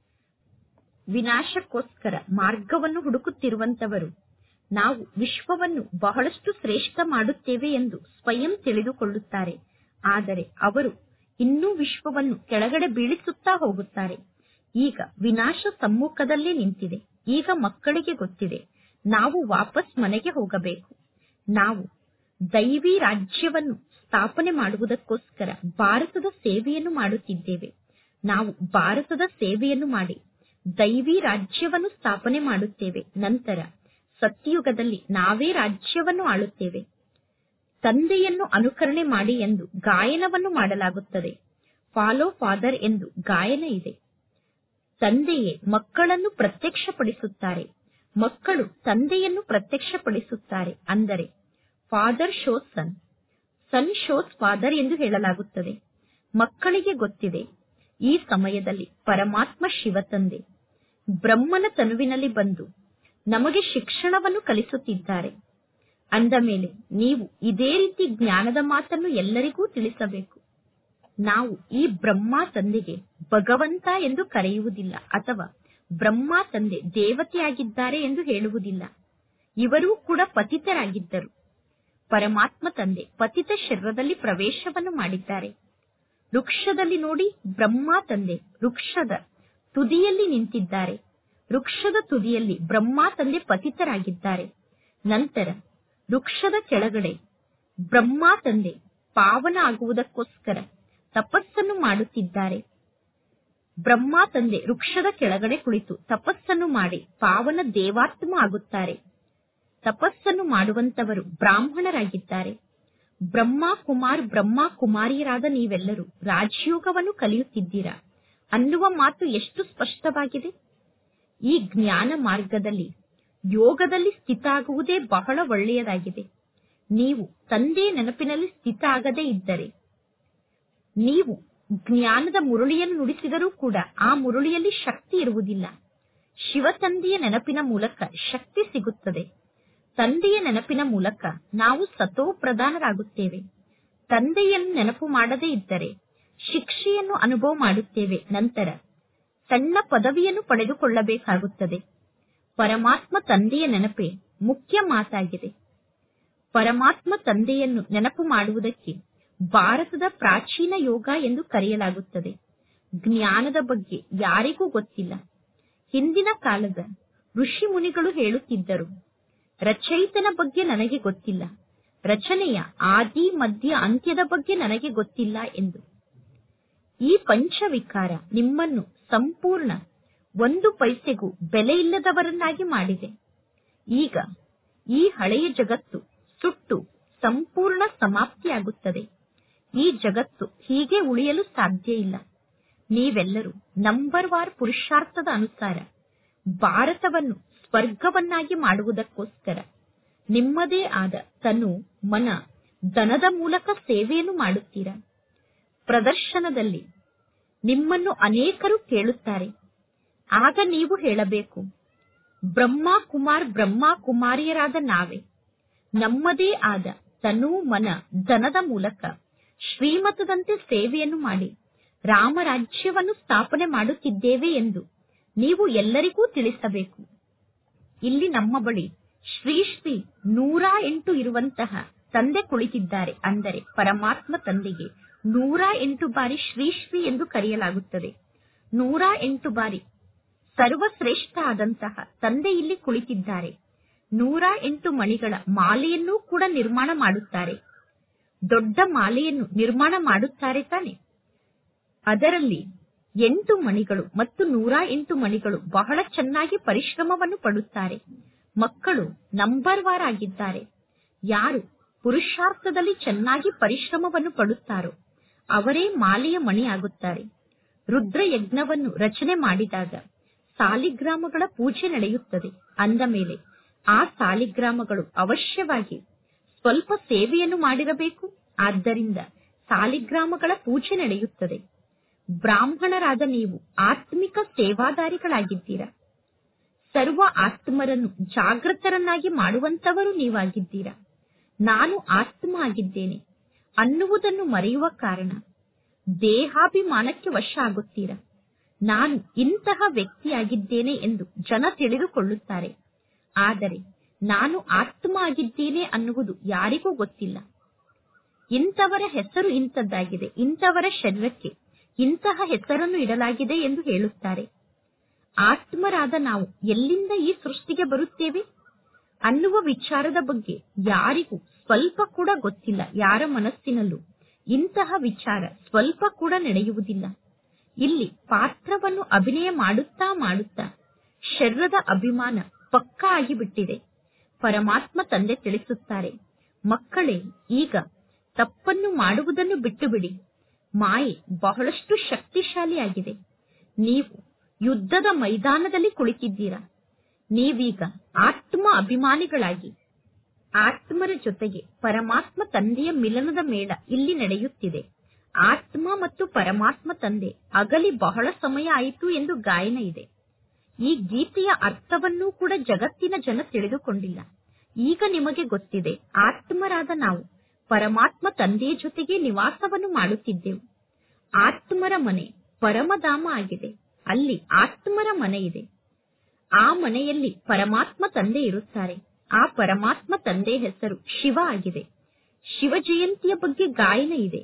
ವಿನಾಶಕ್ಕೋಸ್ಕರ ಮಾರ್ಗವನ್ನು ಹುಡುಕುತ್ತಿರುವಂತವರು ನಾವು ವಿಶ್ವವನ್ನು ಬಹಳಷ್ಟು ಶ್ರೇಷ್ಠ ಮಾಡುತ್ತೇವೆ ಎಂದು ಸ್ವಯಂ ತಿಳಿದುಕೊಳ್ಳುತ್ತಾರೆ ಆದರೆ ಅವರು ಇನ್ನೂ ವಿಶ್ವವನ್ನು ಕೆಳಗಡೆ ಬೀಳಿಸುತ್ತಾ ಹೋಗುತ್ತಾರೆ ಈಗ ವಿನಾಶ ಸಮ್ಮುಖದಲ್ಲೇ ನಿಂತಿದೆ ಈಗ ಮಕ್ಕಳಿಗೆ ಗೊತ್ತಿದೆ ನಾವು ವಾಪಸ್ ಮನೆಗೆ ಹೋಗಬೇಕು ನಾವು ದೈವಿ ರಾಜ್ಯವನ್ನು ಸ್ಥಾಪನೆ ಮಾಡುವುದಕ್ಕೋಸ್ಕರ ಭಾರತದ ಸೇವೆಯನ್ನು ಮಾಡುತ್ತಿದ್ದೇವೆ ನಾವು ಭಾರತದ ಸೇವೆಯನ್ನು ಮಾಡಿ ದೈವಿ ರಾಜ್ಯವನ್ನು ಸ್ಥಾಪನೆ ಮಾಡುತ್ತೇವೆ ನಂತರ ಸತ್ಯಯುಗದಲ್ಲಿ ನಾವೇ ರಾಜ್ಯವನ್ನು ಆಳುತ್ತೇವೆ ತಂದೆಯನ್ನು ಅನುಕರಣೆ ಮಾಡಿ ಎಂದು ಗಾಯನವನ್ನು ಮಾಡಲಾಗುತ್ತದೆ ಫಾಲೋ ಫಾದರ್ ಎಂದು ಗಾಯನ ಇದೆ ತಂದೆಯೇ ಮಕ್ಕಳನ್ನು ಪ್ರತ್ಯಕ್ಷಪಡಿಸುತ್ತಾರೆ ಮಕ್ಕಳು ತಂದೆಯನ್ನು ಪ್ರತ್ಯಕ್ಷಪಡಿಸುತ್ತಾರೆ ಅಂದರೆ father shows son son shows father ಎಂದು ಹೇಳಲಾಗುತ್ತದೆ ಮಕ್ಕಳಿಗೆ ಗೊತ್ತಿದೆ ಈ ಸಮಯದಲ್ಲಿ ಪರಮಾತ್ಮ ಶಿವ ತಂದೆ ಬ್ರಹ್ಮನ ತನುವಿನಲ್ಲಿ ಬಂದು ನಮಗೆ ಶಿಕ್ಷಣವನ್ನು ಕಲಿಸುತ್ತಿದ್ದಾರೆ ಅಂದ ಮೇಲೆ ನೀವು ಇದೇ ರೀತಿ ಜ್ಞಾನದ ಮಾತನ್ನು ಎಲ್ಲರಿಗೂ ತಿಳಿಸಬೇಕು ನಾವು ಈ ಬ್ರಹ್ಮ ತಂದೆಗೆ ಭಗವಂತ ಎಂದು ಕರೆಯುವುದಿಲ್ಲ ಅಥವಾ ಬ್ರಹ್ಮ ತಂದೆ ದೇವತೆಯಾಗಿದ್ದಾರೆ ಎಂದು ಹೇಳುವುದಿಲ್ಲ ಇವರೂ ಕೂಡ ಪತಿತರಾಗಿದ್ದರು ಪರಮಾತ್ಮ ತಂದೆ ಪತಿತ ಶರೀರದಲ್ಲಿ ಪ್ರವೇಶವನ್ನು ಮಾಡಿದ್ದಾರೆ ವೃಕ್ಷದಲ್ಲಿ ನೋಡಿ ಬ್ರಹ್ಮ ತಂದೆ ವೃಕ್ಷದ ತುದಿಯಲ್ಲಿ ನಿಂತಿದ್ದಾರೆ ವೃಕ್ಷದ ತುದಿಯಲ್ಲಿ ಬ್ರಹ್ಮ ತಂದೆ ಪತಿತರಾಗಿದ್ದಾರೆ ನಂತರ ವೃಕ್ಷದ ಕೆಳಗಡೆ ಬ್ರಹ್ಮ ತಂದೆ ಪಾವನ ಆಗುವುದಕ್ಕೋಸ್ಕರ ತಪಸ್ಸನ್ನು ಮಾಡುತ್ತಿದ್ದಾರೆ ಬ್ರಹ್ಮ ತಂದೆ ವೃಕ್ಷದ ಕೆಳಗಡೆ ಕುಳಿತು ತಪಸ್ಸನ್ನು ಮಾಡಿ ಪಾವನ ದೇವಾತ್ಮ ಆಗುತ್ತಾರೆ ತಪಸ್ಸನ್ನು ಮಾಡುವಂತವರು ಬ್ರಾಹ್ಮಣರಾಗಿದ್ದಾರೆ ಬ್ರಹ್ಮ ಕುಮಾರ್ ಬ್ರಹ್ಮ ಕುಮಾರಿಯರಾದ ನೀವೆಲ್ಲರೂ ರಾಜಯೋಗವನ್ನು ಕಲಿಯುತ್ತಿದ್ದೀರಾ ಅನ್ನುವ ಮಾತು ಎಷ್ಟು ಸ್ಪಷ್ಟವಾಗಿದೆ ಈ ಜ್ಞಾನ ಮಾರ್ಗದಲ್ಲಿ ಯೋಗದಲ್ಲಿ ಸ್ಥಿತ ಆಗುವುದೇ ಬಹಳ ಒಳ್ಳೆಯದಾಗಿದೆ ನೀವು ತಂದೆಯ ನೆನಪಿನಲ್ಲಿ ಸ್ಥಿತ ಆಗದೇ ಇದ್ದರೆ ನೀವು ಜ್ಞಾನದ ಮುರುಳಿಯನ್ನು ನುಡಿಸಿದರೂ ಕೂಡ ಆ ಮುರುಳಿಯಲ್ಲಿ ಶಕ್ತಿ ಇರುವುದಿಲ್ಲ ಶಿವ ತಂದೆಯ ನೆನಪಿನ ಮೂಲಕ ಶಕ್ತಿ ಸಿಗುತ್ತದೆ ತಂದೆಯ ನೆನಪಿನ ಮೂಲಕ ನಾವು ಸತೋ ಪ್ರಧಾನರಾಗುತ್ತೇವೆ ತಂದೆಯನ್ನು ನೆನಪು ಮಾಡದೇ ಇದ್ದರೆ ಶಿಕ್ಷೆಯನ್ನು ಅನುಭವ ಮಾಡುತ್ತೇವೆ ನಂತರ ಸಣ್ಣ ಪದವಿಯನ್ನು ಪಡೆದುಕೊಳ್ಳಬೇಕಾಗುತ್ತದೆ ಪರಮಾತ್ಮ ತಂದೆಯ ನೆನಪೇ ಮುಖ್ಯ ಮಾತಾಗಿದೆ ಪರಮಾತ್ಮ ತಂದೆಯನ್ನು ನೆನಪು ಮಾಡುವುದಕ್ಕೆ ಭಾರತದ ಪ್ರಾಚೀನ ಯೋಗ ಎಂದು ಕರೆಯಲಾಗುತ್ತದೆ ಜ್ಞಾನದ ಬಗ್ಗೆ ಯಾರಿಗೂ ಗೊತ್ತಿಲ್ಲ ಹಿಂದಿನ ಕಾಲದ ಋಷಿ ಮುನಿಗಳು ಹೇಳುತ್ತಿದ್ದರು ರಚಯಿತನ ಬಗ್ಗೆ ನನಗೆ ಗೊತ್ತಿಲ್ಲ ರಚನೆಯ ಆದಿ ಮಧ್ಯ ಅಂತ್ಯದ ಬಗ್ಗೆ ನನಗೆ ಗೊತ್ತಿಲ್ಲ ಎಂದು ಈ ಪಂಚವಿಕಾರ ನಿಮ್ಮನ್ನು ಸಂಪೂರ್ಣ ಒಂದು ಪೈಸೆಗೂ ಬೆಲೆಯಿಲ್ಲದವರನ್ನಾಗಿ ಮಾಡಿದೆ ಈಗ ಈ ಹಳೆಯ ಜಗತ್ತು ಸುಟ್ಟು ಸಂಪೂರ್ಣ ಸಮಾಪ್ತಿಯಾಗುತ್ತದೆ ಈ ಜಗತ್ತು ಹೀಗೆ ಉಳಿಯಲು ಸಾಧ್ಯ ಇಲ್ಲ ನೀವೆಲ್ಲರೂ ನಂಬರ್ ವಾರ್ ಪುರುಷಾರ್ಥದ ಅನುಸಾರ ಭಾರತವನ್ನು ಸ್ವರ್ಗವನ್ನಾಗಿ ಮಾಡುವುದಕ್ಕೋಸ್ಕರ ನಿಮ್ಮದೇ ಆದ ತನು ಮನ ಧನದ ಮೂಲಕ ಸೇವೆಯನ್ನು ಮಾಡುತ್ತೀರಾ ಪ್ರದರ್ಶನದಲ್ಲಿ ನಿಮ್ಮನ್ನು ಅನೇಕರು ಕೇಳುತ್ತಾರೆ ಆಗ ನೀವು ಹೇಳಬೇಕು ಬ್ರಹ್ಮ ಕುಮಾರ್ ಬ್ರಹ್ಮ ಕುಮಾರಿಯರಾದ ನಾವೇ ನಮ್ಮದೇ ಆದ ತನು ಮನ ಧನದ ಮೂಲಕ ಶ್ರೀಮತದಂತೆ ಸೇವೆಯನ್ನು ಮಾಡಿ ರಾಮರಾಜ್ಯವನ್ನು ಸ್ಥಾಪನೆ ಮಾಡುತ್ತಿದ್ದೇವೆ ಎಂದು ನೀವು ಎಲ್ಲರಿಗೂ ತಿಳಿಸಬೇಕು ಇಲ್ಲಿ ನಮ್ಮ ಬಳಿ ಶ್ರೀ ಶ್ರೀ ನೂರ ಎಂಟು ಇರುವಂತಹ ತಂದೆ ಕುಳಿತಿದ್ದಾರೆ ಅಂದರೆ ಪರಮಾತ್ಮ ತಂದೆಗೆ ನೂರ ಎಂಟು ಬಾರಿ ಶ್ರೀ ಶ್ರೀ ಎಂದು ಕರೆಯಲಾಗುತ್ತದೆ ನೂರ ಎಂಟು ಬಾರಿ ಸರ್ವಶ್ರೇಷ್ಠ ಆದಂತಹ ತಂದೆ ಇಲ್ಲಿ ಕುಳಿತಿದ್ದಾರೆ ನೂರ ಎಂಟು ಮಣಿಗಳ ಮಾಲೆಯನ್ನೂ ಕೂಡ ನಿರ್ಮಾಣ ಮಾಡುತ್ತಾರೆ ದೊಡ್ಡ ಮಾಲೆಯನ್ನು ನಿರ್ಮಾಣ ಮಾಡುತ್ತಾರೆ ತಾನೆ ಅದರಲ್ಲಿ ಎಂಟು ಮಣಿಗಳು ಮತ್ತು ನೂರ ಎಂಟು ಮಣಿಗಳು ಬಹಳ ಚೆನ್ನಾಗಿ ಪರಿಶ್ರಮವನ್ನು ಪಡುತ್ತಾರೆ ಮಕ್ಕಳು ನಂಬರ್ ವಾರ್ ಆಗಿದ್ದಾರೆ ಯಾರು ಪುರುಷಾರ್ಥದಲ್ಲಿ ಚೆನ್ನಾಗಿ ಪರಿಶ್ರಮವನ್ನು ಪಡುತ್ತಾರೋ ಅವರೇ ಮಾಲೆಯ ಮಣಿ ಆಗುತ್ತಾರೆ ರುದ್ರ ಯಜ್ಞವನ್ನು ರಚನೆ ಮಾಡಿದಾಗ ಸಾಲಿಗ್ರಾಮಗಳ ಪೂಜೆ ನಡೆಯುತ್ತದೆ ಅಂದ ಮೇಲೆ ಆ ಸಾಲಿಗ್ರಾಮಗಳು ಅವಶ್ಯವಾಗಿ ಸ್ವಲ್ಪ ಸೇವೆಯನ್ನು ಮಾಡಿರಬೇಕು ಆದ್ದರಿಂದ ಸಾಲಿಗ್ರಾಮಗಳ ಪೂಜೆ ನಡೆಯುತ್ತದೆ ಬ್ರಾಹ್ಮಣರಾದ ನೀವು ಆತ್ಮಿಕ ಸೇವಾದಾರಿಗಳಾಗಿದ್ದೀರಾ ಸರ್ವ ಆತ್ಮರನ್ನು ಜಾಗೃತರನ್ನಾಗಿ ಮಾಡುವಂತವರು ನೀವಾಗಿದ್ದೀರಾ ನಾನು ಆತ್ಮ ಆಗಿದ್ದೇನೆ ಅನ್ನುವುದನ್ನು ಮರೆಯುವ ಕಾರಣ ದೇಹಾಭಿಮಾನಕ್ಕೆ ವಶ ಆಗುತ್ತೀರಾ ನಾನು ಇಂತಹ ವ್ಯಕ್ತಿಯಾಗಿದ್ದೇನೆ ಎಂದು ಜನ ತಿಳಿದುಕೊಳ್ಳುತ್ತಾರೆ ಆದರೆ ನಾನು ಆತ್ಮ ಆಗಿದ್ದೇನೆ ಅನ್ನುವುದು ಯಾರಿಗೂ ಗೊತ್ತಿಲ್ಲ ಇಂಥವರ ಹೆಸರು ಇಂಥದ್ದಾಗಿದೆ ಇಂಥವರ ಶರೀರಕ್ಕೆ ಇಂತಹ ಹೆಸರನ್ನು ಇಡಲಾಗಿದೆ ಎಂದು ಹೇಳುತ್ತಾರೆ ಆತ್ಮರಾದ ನಾವು ಎಲ್ಲಿಂದ ಈ ಸೃಷ್ಟಿಗೆ ಬರುತ್ತೇವೆ ಅನ್ನುವ ವಿಚಾರದ ಬಗ್ಗೆ ಯಾರಿಗೂ ಸ್ವಲ್ಪ ಕೂಡ ಗೊತ್ತಿಲ್ಲ ಯಾರ ಮನಸ್ಸಿನಲ್ಲೂ ಇಂತಹ ವಿಚಾರ ಸ್ವಲ್ಪ ಕೂಡ ನಡೆಯುವುದಿಲ್ಲ ಇಲ್ಲಿ ಪಾತ್ರವನ್ನು ಅಭಿನಯ ಮಾಡುತ್ತಾ ಮಾಡುತ್ತಾ ಶರೀರದ ಅಭಿಮಾನ ಪಕ್ಕಾ ಆಗಿಬಿಟ್ಟಿದೆ ಪರಮಾತ್ಮ ತಂದೆ ತಿಳಿಸುತ್ತಾರೆ ಮಕ್ಕಳೇ ಈಗ ತಪ್ಪನ್ನು ಮಾಡುವುದನ್ನು ಬಿಟ್ಟು ಬಿಡಿ ಮಾಯೆ ಬಹಳಷ್ಟು ಶಕ್ತಿಶಾಲಿಯಾಗಿದೆ ನೀವು ಯುದ್ಧದ ಮೈದಾನದಲ್ಲಿ ಕುಳಿತಿದ್ದೀರಾ ನೀವೀಗ ಆತ್ಮ ಅಭಿಮಾನಿಗಳಾಗಿ ಆತ್ಮರ ಜೊತೆಗೆ ಪರಮಾತ್ಮ ತಂದೆಯ ಮಿಲನದ ಮೇಳ ಇಲ್ಲಿ ನಡೆಯುತ್ತಿದೆ ಆತ್ಮ ಮತ್ತು ಪರಮಾತ್ಮ ತಂದೆ ಅಗಲಿ ಬಹಳ ಸಮಯ ಆಯಿತು ಎಂದು ಗಾಯನ ಇದೆ ಈ ಗೀತೆಯ ಅರ್ಥವನ್ನೂ ಕೂಡ ಜಗತ್ತಿನ ಜನ ತಿಳಿದುಕೊಂಡಿಲ್ಲ ಈಗ ನಿಮಗೆ ಗೊತ್ತಿದೆ ಆತ್ಮರಾದ ನಾವು ಪರಮಾತ್ಮ ತಂದೆಯ ಜೊತೆಗೆ ನಿವಾಸವನ್ನು ಮಾಡುತ್ತಿದ್ದೆವು ಆತ್ಮರ ಮನೆ ಪರಮಧಾಮ ಆಗಿದೆ ಅಲ್ಲಿ ಆತ್ಮರ ಮನೆ ಇದೆ ಆ ಮನೆಯಲ್ಲಿ ಪರಮಾತ್ಮ ತಂದೆ ಇರುತ್ತಾರೆ ಆ ಪರಮಾತ್ಮ ತಂದೆ ಹೆಸರು ಶಿವ ಆಗಿದೆ ಶಿವ ಜಯಂತಿಯ ಬಗ್ಗೆ ಗಾಯನ ಇದೆ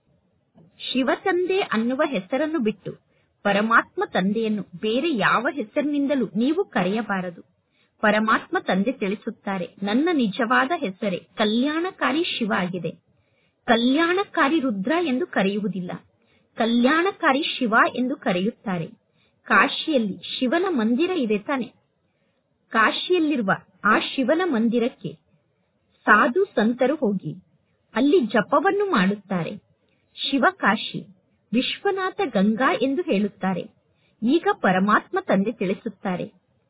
ಶಿವ ತಂದೆ ಅನ್ನುವ ಹೆಸರನ್ನು ಬಿಟ್ಟು ಪರಮಾತ್ಮ ತಂದೆಯನ್ನು ಬೇರೆ ಯಾವ ಹೆಸರಿನಿಂದಲೂ ನೀವು ಕರೆಯಬಾರದು ಪರಮಾತ್ಮ ತಂದೆ ತಿಳಿಸುತ್ತಾರೆ ನನ್ನ ನಿಜವಾದ ಹೆಸರೇ ಕಲ್ಯಾಣಕಾರಿ ಶಿವ ಆಗಿದೆ ಕಲ್ಯಾಣಕಾರಿ ರುದ್ರ ಎಂದು ಕರೆಯುವುದಿಲ್ಲ ಕಲ್ಯಾಣಕಾರಿ ಶಿವ ಎಂದು ಕರೆಯುತ್ತಾರೆ ಕಾಶಿಯಲ್ಲಿ ಶಿವನ ಮಂದಿರ ಇದೆ ತಾನೆ ಕಾಶಿಯಲ್ಲಿರುವ ಆ ಶಿವನ ಮಂದಿರಕ್ಕೆ ಸಾಧು ಸಂತರು ಹೋಗಿ ಅಲ್ಲಿ ಜಪವನ್ನು ಮಾಡುತ್ತಾರೆ ಶಿವಕಾಶಿ ವಿಶ್ವನಾಥ ಗಂಗಾ ಎಂದು ಹೇಳುತ್ತಾರೆ ಈಗ ಪರಮಾತ್ಮ ತಂದೆ ತಿಳಿಸುತ್ತಾರೆ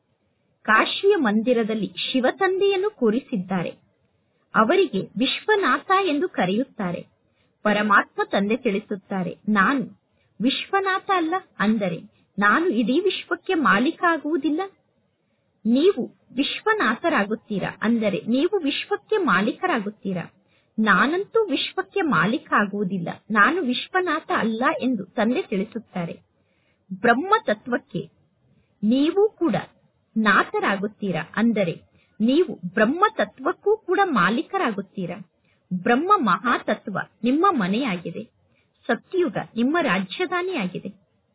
ಕಾಶಿಯ ಮಂದಿರದಲ್ಲಿ ಶಿವ ತಂದೆಯನ್ನು ಕೂರಿಸಿದ್ದಾರೆ ಅವರಿಗೆ ವಿಶ್ವನಾಥ ಎಂದು ಕರೆಯುತ್ತಾರೆ ಪರಮಾತ್ಮ ತಂದೆ ತಿಳಿಸುತ್ತಾರೆ ನಾನು ವಿಶ್ವನಾಥ ಅಲ್ಲ ಅಂದರೆ ನಾನು ಇಡೀ ವಿಶ್ವಕ್ಕೆ ಮಾಲೀಕ ಆಗುವುದಿಲ್ಲ ನೀವು ವಿಶ್ವನಾಥರಾಗುತ್ತೀರಾ ಅಂದರೆ ನೀವು ವಿಶ್ವಕ್ಕೆ ಮಾಲೀಕರಾಗುತ್ತೀರಾ ನಾನಂತೂ ವಿಶ್ವಕ್ಕೆ ಮಾಲೀಕ ಆಗುವುದಿಲ್ಲ ನಾನು ವಿಶ್ವನಾಥ ಅಲ್ಲ ಎಂದು ತಂದೆ ತಿಳಿಸುತ್ತಾರೆ ಬ್ರಹ್ಮ ತತ್ವಕ್ಕೆ ನೀವು ಕೂಡ ನಾಥರಾಗುತ್ತೀರಾ ಅಂದರೆ ನೀವು ಬ್ರಹ್ಮ ತತ್ವಕ್ಕೂ ಕೂಡ ಮಾಲೀಕರಾಗುತ್ತೀರಾ ಬ್ರಹ್ಮ ಮಹಾತತ್ವ ನಿಮ್ಮ ಮನೆಯಾಗಿದೆ ಸತ್ಯುಗ ನಿಮ್ಮ ರಾಜ್ಯಧಾನಿಯಾಗಿದೆ